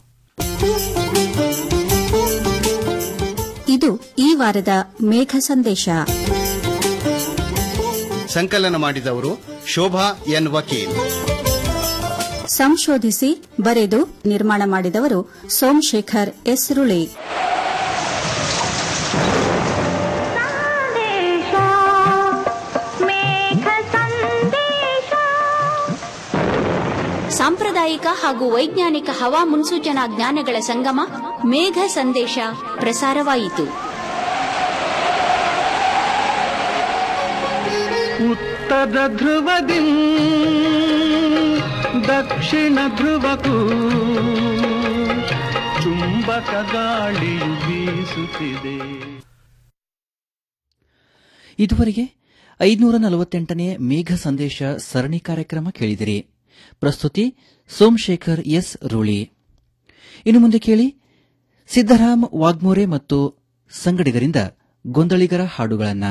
Speaker 9: ಇದು ಈ ವಾರದ ಮೇಘ ಸಂದೇಶ
Speaker 10: ಸಂಕಲನ ಮಾಡಿದವರು ಶೋಭಾ ಎನ್ ವಕೀಲ್
Speaker 9: ಸಂಶೋಧಿಸಿ ಬರೆದು ನಿರ್ಮಾಣ ಮಾಡಿದವರು ಸೋಮಶೇಖರ್ ಎಸ್ರುಳಿ
Speaker 6: ಸಂದೇಶ ಮೇಘ ಸಂದೇಶ
Speaker 7: ಸಾಂಪ್ರದಾಯಿಕ ಹಾಗೂ ವೈಜ್ಞಾನಿಕ ಹವಾ ಮುನ್ಸೂಚನಾ ಜ್ಞಾನಗಳ ಸಂಗಮ ಮೇಘ ಸಂದೇಶ ಪ್ರಸಾರವಾಯಿತು
Speaker 2: ಉತ್ತರ ಧ್ರುವದಿ ದಕ್ಷಿಣ ಧ್ರುವಕ್ಕೂ ಚುಂಬಕ ಗಾಳಿಯು ಬೀಸುತ್ತಿದೆ
Speaker 1: ಇದುವರೆಗೆ ಐದುನೂರ ನಲವತ್ತೆಂಟನೇ ಮೇಘ ಸಂದೇಶ ಸರಣಿ ಕಾರ್ಯಕ್ರಮ ಕೇಳಿದಿರಿ ಪ್ರಸ್ತುತಿ ಸೋಮಶೇಖರ್ ಎಸ್ ರೂಳಿ ಇನ್ನು ಮುಂದೆ ಕೇಳಿ ಸಿದ್ದರಾಮ್ ವಾಗ್ಮೋರೆ ಮತ್ತು ಸಂಗಡಿಗರಿಂದ ಗೊಂದಳಿಗರ ಹಾಡುಗಳನ್ನ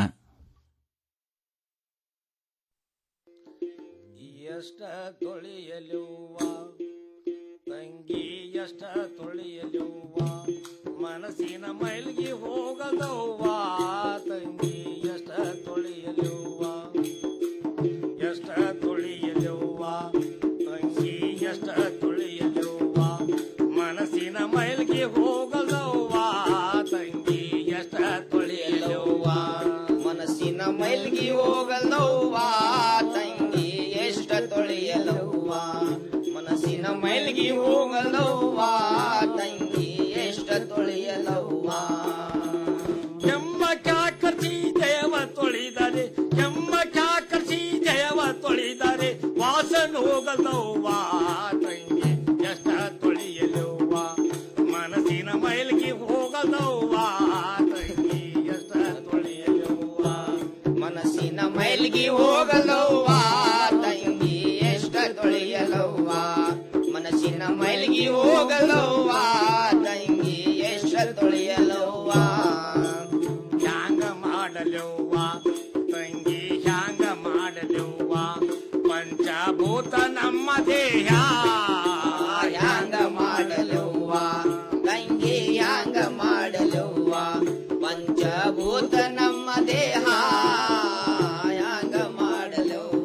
Speaker 10: ಎಷ್ಟ ತೊಳೆಯಲುವ ತಂಗಿ ಎಷ್ಟ ತೊಳೆಯಲುವ ಮನಸ್ಸಿನ ಮೈಲಿಗೆ ಹೋಗದವ್ವ ತಂಗಿ ಎಷ್ಟ ತೊಳೆಯಲುವ ಎಷ್ಟ ತೊಳೆಯಲುವ ತಂಗಿ ಎಷ್ಟ ತೊಳೆಯಲುವ ಮನಸ್ಸಿನ ಮೈಲಿಗೆ ಹೋಗದವ್ವ ತಂಗಿ ಎಷ್ಟ ತೊಳೆಯಲುವ ಮನಸ್ಸಿನ ಮೈಲಿಗೆ ಹೋಗಲ್ದವ್ವ ತಂಗಿ ಎಷ್ಟ ತೊಳೆಯಲವ್ವ ಮನಸ್ಸಿನ ಮೈಲಿಗೆ ಹೋಗಲ್ದವ್ವ ತಂಗಿ ಎಷ್ಟ ತೊಳೆಯಲವ್ವ ಕೆಮ್ಮ ಕಾಕರ್ಸಿ ದೇವ ತೊಳಿದರೆ ಕೆಮ್ಮ ಕಾಕರ್ಸಿ ದೇವ ತೊಳಿದರೆ ವಾಸನ ಹೋಗಲ್ದವ್ವ ತಂಗಿ ಎಷ್ಟ ತೊಳೆಯಲವ್ವ ಮನಸ್ಸಿನ ಮೈಲಿಗೆ ಹೋಗಲ್ದವ್ವ ತಂಗಿ ಎಷ್ಟ ತೊಳೆಯಲವ್ವ ಮನಸ್ಸಿನ ಮೈಲಿಗೆ ಹೋಗಲವ್ವ ತಂಗಿ ಎಷ್ಟ ತೊಳೆಯಲವ್ವ ಮನಸ್ಸಿನ ಮೈಲಿಗೆ ಹೋಗಲವ್ವ ತಂಗಿ ಎಷ್ಟ ತೊಳೆಯಲವ್ವ ಹ್ಯಾಂಗ ಮಾಡಲವ್ವ ತಂಗಿ ಹ್ಯಾಂಗ ಮಾಡಲವ್ವ ಪಂಚಭೂತ ನಮ್ಮ ದೇಹ ಹ್ಯಾಂಗ ಮಾಡಲವ್ವ ತಂಗಿ ಹ್ಯಾಂಗ ಮಾಡಲವ್ವ ಪಂಚಭೂತ ನಮ್ಮ ದೇಹ ಹ್ಯಾಂಗ ಮಾಡಲವ್ವ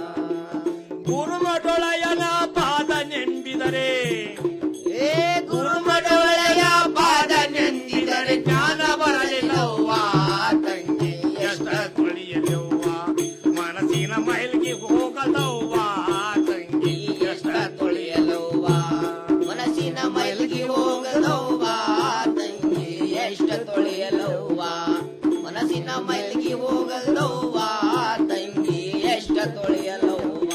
Speaker 10: ಗುರುಮಡೊಳೆಯನ ಪಾದ ನೆಂಬಿದರೆ ಏ ಗುರುಮಡೊಳೆಯ ಪಾದ ನೆಂದಿದರೆ ಜ್ಞಾನ ಬರಲಿಲ್ಲವ್ವ ತಂಗಿ ಎಷ್ಟ ತೊಳೆಯಲವ್ವ ಮನಸ್ಸಿನ ಮೈಲಿಗೆ ಹೋಗದವ್ವ ತಂಗಿ ಎಷ್ಟ ತೊಳೆಯಲವ್ವ ಮನಸ್ಸಿನ ಮೈಲಿಗೆ ಹೋಗದವ್ವ ತಂಗಿ ಎಷ್ಟ ತೊಳೆಯಲವ್ವ ಮನಸ್ಸಿನ ಮೈಲಿಗೆ ಹೋಗದವ್ವ ತಂಗಿ ಎಷ್ಟ ತೊಳೆಯಲವ್ವ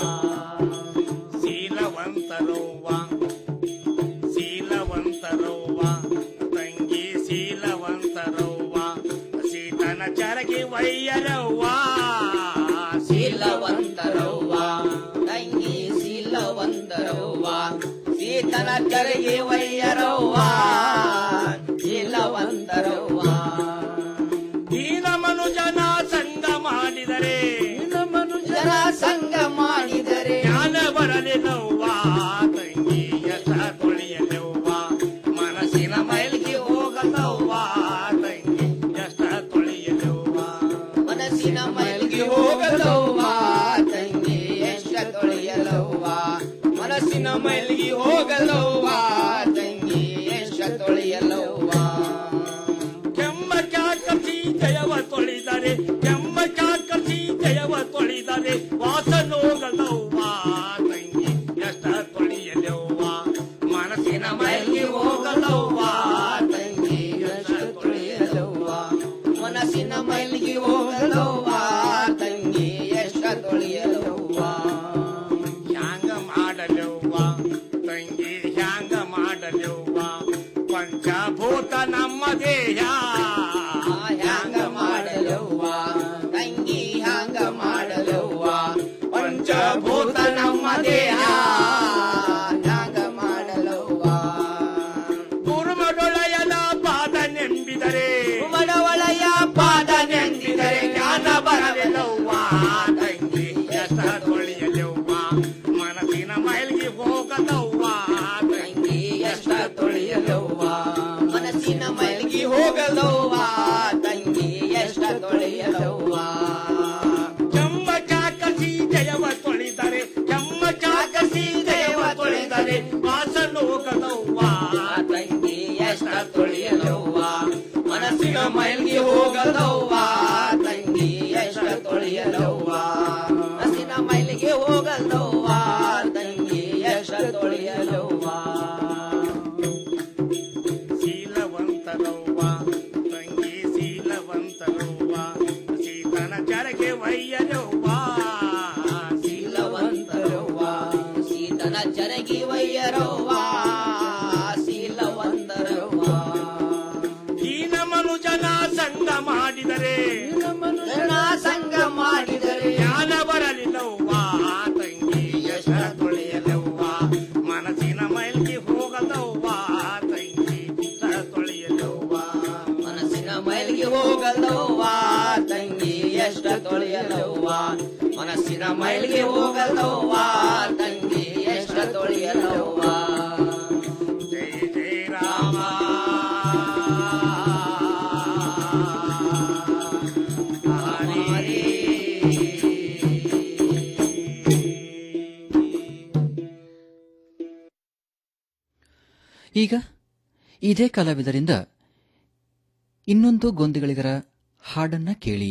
Speaker 10: ಶೀಲವಂತರವ್ವ ಶೀಲವಂತರವ್ವ ತಂಗಿ ಶೀಲವಂತರವ್ವ ಸೀತನ ಚರಗಿ ವಯ್ಯರವ್ವ ಶೀಲವಂತರವ್ವ ತಂಗಿ ಶೀಲವಂತರವ್ವ ಸೀತನ ಚರಗಿ ವಯ್ಯರವ್ವ ಶೀಲವಂತರವ್ವ ದೀನ ಮನುಜನ ಸಂಗ ಮಾಡಿದರೆ ಮನುಜನ ಸಂಗ ಮಾಡಿದರೆ ಜ್ಞಾನ ಬರಲಿಲ್ಲವ್ವ ತಂಗಿ ಎಷ್ಟ ತೊಳೆಯಲವ್ವ ಮನಸ್ಸಿನ ಮೈಲಿಗೆ ಹೋಗದವ್ವ ತಂಗಿ ಎಷ್ಟ ತೊಳೆಯಲವ್ವ ಮನಸ್ಸಿನ ಮೈಲಿಗೆ ಹೋಗದವ್ವ ತಂಗಿ ಎಷ್ಟ ತೊಳೆಯಲವ್ವ ಮನಸ್ಸಿನ ಮೈಲಿಗೆ ಹೋಗಲವ್ವ ತಂಗಿ ಎಷ್ಟ ತೊಳೆಯಲವ್ವ ಕೆಮ್ಮ ಕಾಕರ್ಸಿ ಜಯವ ತೊಳಿದರೆ ಕೆಮ್ಮ ಕಾಕರ್ಸಿ ಜಯವ ತೊಳಿದರೆ ವಾಸನೋಗದವ್ವ ತಂಗಿ ಎಷ್ಟ ತೊಳೆಯಲವ್ವ ಮನಸ್ಸಿನ ಮೈಲಿಗೆ ಹೋಗದವ್ವ ತಂಗಿ ಎಷ್ಟ ತೊಳೆಯಲವ್ವ ಮನಸ್ಸಿನ ಮೈಲಿಗೆ ಹೋಗದವ್ವ ತಂಗಿ ಎಷ್ಟ ತೊಳೆಯಲವ್ವ ಹ್ಯಾಂಗ ಮಾಡಲವ್ವ ತಂಗಿ ಹ್ಯಾಂಗ ಮಾಡಲವ್ವ ಪಂಚಭೂತ ನಮ್ಮ ದೇಹ ಹ್ಯಾಂಗ ಮಾಡಲವ್ವ ತಂಗಿ ಹ್ಯಾಂಗ ಮಾಡಲವ್ವ ಪಂಚಭೂತ ನಮ್ಮ ದೇಹ ಹ್ಯಾಂಗ ಮಾಡಲವ್ವ ಗುರುಮಡೊಳೆಯನ ಪಾದ ನೆಂಬಿದರೆ ಗುರುಮಡೊಳೆಯ ಪಾದ ನೆಂದಿದರೆ ಜ್ಞಾನ ಬರಲಿಲ್ಲವ್ವ ತಂಗಿ ಎಷ್ಟ ತೊಳೆಯಲವ್ವ ಮನಸ್ಸಿನ ಮೈಲಿಗೆ ಹೋಗದವ್ವ ತಂಗಿ ಎಷ್ಟ ತೊಳೆಯಲವ್ವ ಮನಸ್ಸಿನ ಮೈಲಿಗೆ ಹೋಗದವ್ವ ಚರಗೆ ವಯ್ಯರವ್ವ
Speaker 11: ಶೀಲವಂತರವ್ವ ಸೀತನ ಚರಗಿ ವಯ್ಯರವ್ವ ಶೀಲವಂತರವ್ವ
Speaker 10: ಹೀನ ಮನುಜನ ಸಂಗ ಮಾಡಿದರೆ
Speaker 11: ಮನುಜನ ಸಂಗ ಮಾಡಿದರೆ
Speaker 10: ಜ್ಞಾನ ಬರಲಿಲ್ಲವ್ವ ತಂಗಿ ಯಶ ತೊಳೆಯಲವ್ವ ಮನಸ್ಸಿನ ಮೈಲ್ಗೆ ಹೋಗದವ್ವ ತಂಗಿ ತರ ತೊಳೆಯಲವ್ವ
Speaker 11: ಮನಸ್ಸಿನ ಮೈಲಿಗೆ ಹೋಗಲ್ಲವ್ವ ತಂಗಿ ಎಷ್ಟ ತೊಳೆಯಲವ್ವ ಮನಸ್ಸಿನ ಮೈಲಿಗೆ ಹೋಗಲ್ಲವ್ವ ತಂಗಿ ಎಷ್ಟ ತೊಳೆಯಲವ್ವ
Speaker 10: ಜೈ ಜೈ ರಾಮ
Speaker 1: ಈಗ ಇದೇ ಕಲಾವಿದರಿಂದ ಇನ್ನೊಂದು ಗೊಂದಿಗಳಿಗರ ಹಾಡನ್ನ ಕೇಳಿ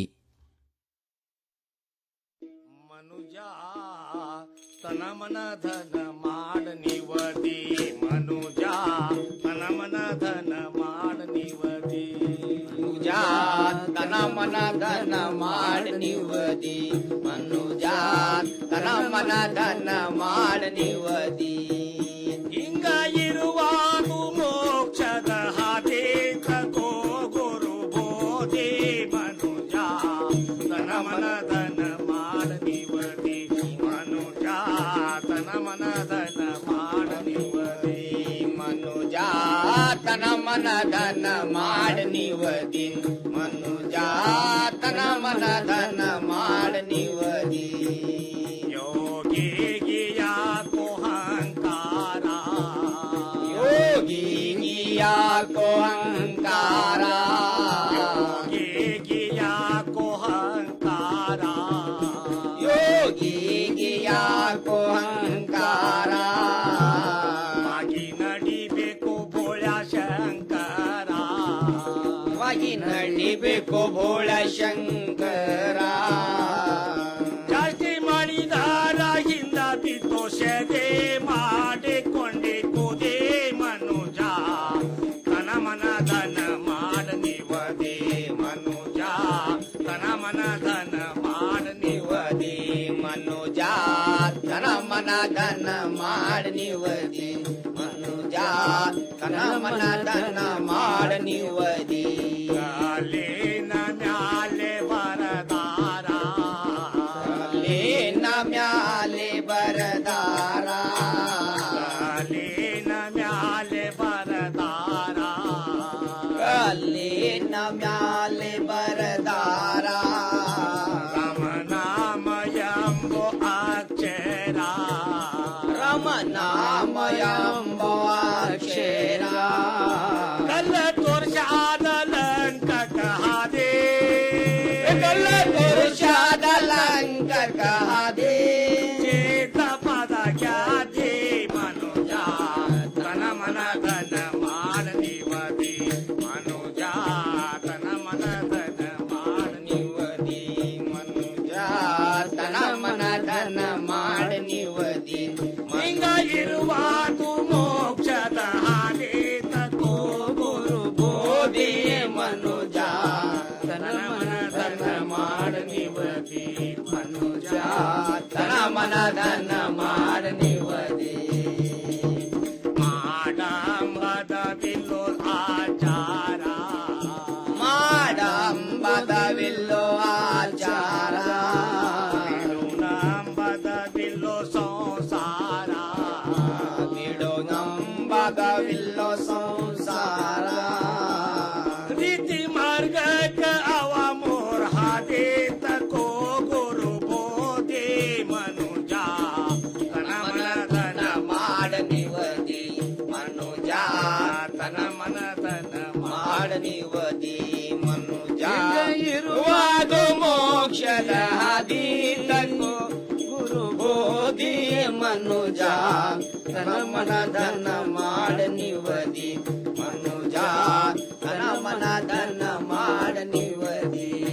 Speaker 10: ತನ ಮನ ಧನ ಮಾಡ ನಿವದಿ ಮನುಜ ತನ ಮನ ಧನ ಮಾಡ ನಿವದಿ
Speaker 11: ಮನುಜ ತನ ಮನ ಧನ ಮಾಡ ನಿವದಿ ಮನುಜ ತನ ಮನ ಧನ ಮಾಡ ನಿವದಿ
Speaker 10: ಹಿಂಗ ಇರುವಾದು ಮೋಕ್ಷದ ಹಾದಿ ತಗೋ ಗುರು ಬೋಧಿ ಮನುಜ ತನ ಮನ ಧನ ಮಾಡ ನಿವದಿ ಮನುಜ ತನ ಮನ ಧನ ಮಾಡ ನಿವದಿ
Speaker 11: ಮನುಜ ತನ ಮನ ಧನ ಮಾಡ ನಿವದಿ ಮನುಜ ತನ ಮನ ಧನ ಮಾಡ ನಿವದಿ
Speaker 10: ಯೋಗಿ ಗಿಯಾ ಕೋಹಂಕಾರ
Speaker 11: ಯೋಗಿ ಗಿಯಾ ಕೋಹಂಕಾರ
Speaker 10: ಯೋಗಿ ಗಿಯಾ ಕೋಹಂಕಾರ
Speaker 11: ಯೋಗಿ ಗಿಯಾ ಕೋಹಂಕಾರ
Speaker 10: ವಾಗಿ ನಡಿಬೇಕು ಬೋಳ ಶಂಕರ
Speaker 11: ವಾಗಿ ನಡಿಬೇಕು ಬೋಳ ಶಂಕರ
Speaker 10: ಜಾಸ್ತಿ ಮಾಡಿದಾರ ಹಿಂದ ಬಿತ್ತು ಸೆದೆ ಮಾಡಿಕೊಂಡೆ ಕುದೇ ಮನುಜ ತನ ಮನ ಧನ ಮಾಡ ನಿವದೆ ಮನುಜ ತನ ಮನ ಧನ ಮಾಡ ನಿವದೆ
Speaker 11: ಮನುಜ ತನ ಮನ ಧನ ಮಾಡ ನಿವದಿ ಮನುಜ ತನ ಮನ ಧನ ಮಾಡ ನಿವದಿ
Speaker 10: ಕಾಲೇನ ಮ್ಯಾಲೆ ಬರದಾರ
Speaker 11: ಲೇನ ಮ್ಯಾಲೆ ಬರದಾರ
Speaker 10: ಕಾಲೇನ ಮ್ಯಾಲೆ ಬರದಾರ
Speaker 11: ಲೇನ ಮ್ಯಾಲೆ ಬರದಾರ
Speaker 10: ರಮನಾಮಯಂಬೋ ಅಕ್ಷರ
Speaker 11: ರಮನಾಮಯಂಬ ಅಕ್ಷರ
Speaker 10: ಕಲ್ಲ ತೋರ್ಸಾದ ಲಂಕಕ ಹಾದೆ
Speaker 11: ಕಲ್ಲ ಪುರುಷಾದ ಲಂಕಕ ಹಾದೆ
Speaker 10: ಚೇತ ಪದ ಖ್ಯಾತಿ ಮನುಜ ತನ ಮನ ಧನ ಮಾಡ ನಿವದಿ ಮನುಜ ತನ ಮನ ಧನ ಮಾಡ
Speaker 11: ನಿವದಿ ಮನುಜ ತನ ಮನ ಧನ ಮಾಡ ನಿವದಿ
Speaker 10: ಹಿಂಗ ಇರುವಾದು ಮೋಕ್ಷದ ಹಾದಿ ತಗೋ ಗುರು
Speaker 11: ಬೋಧಿ ಮನುಜ
Speaker 10: ತನ ಮನ ಧನ ಮಾಡ ನಿವದಿ ಮನುಜ
Speaker 11: ತನ ಮನ ಧನ ಮಾಡ ನಿವದಿ
Speaker 10: ಮಾಡಂಬದ ಬಿಲ್ಲು ಆಚಾರ
Speaker 11: ಮಾಡಂಬದವಿಲ್ಲೋ ಆಚಾರ
Speaker 10: ನಂಬದ ಬಿಲ್ಲು ಸಂಸಾರ
Speaker 11: ಬಿಡು ನಂಬದವಿಲ್ಲೋ ಸಂಸಾರ
Speaker 10: ರೀತಿ ಮಾರ್ಗಕ್ಕ ಅವ ಮೋರ್ ಹಾದಿ ತಕೋ ಗುರು ಬೋಧಿ ಮನುಜ ತನ ಮನ ಧನ
Speaker 11: ಮಾಡ ನಿವದಿ ಮನುಜ
Speaker 10: ತನ ಮನ ಧನ
Speaker 11: ಮಾಡ ನಿವದಿ ಮನುಜ ಇರುವುದು ಮೋಕ್ಷದ ಹಾದಿ ತಗೋ ಗುರು ಬೋಧಿ ಮನುಜ ತನ ಮನ ಧನ ಮಾಡ ನಿವದಿ ಮನುಜ ತನ ಮನ ಧನ ಮಾಡ ನಿವದಿ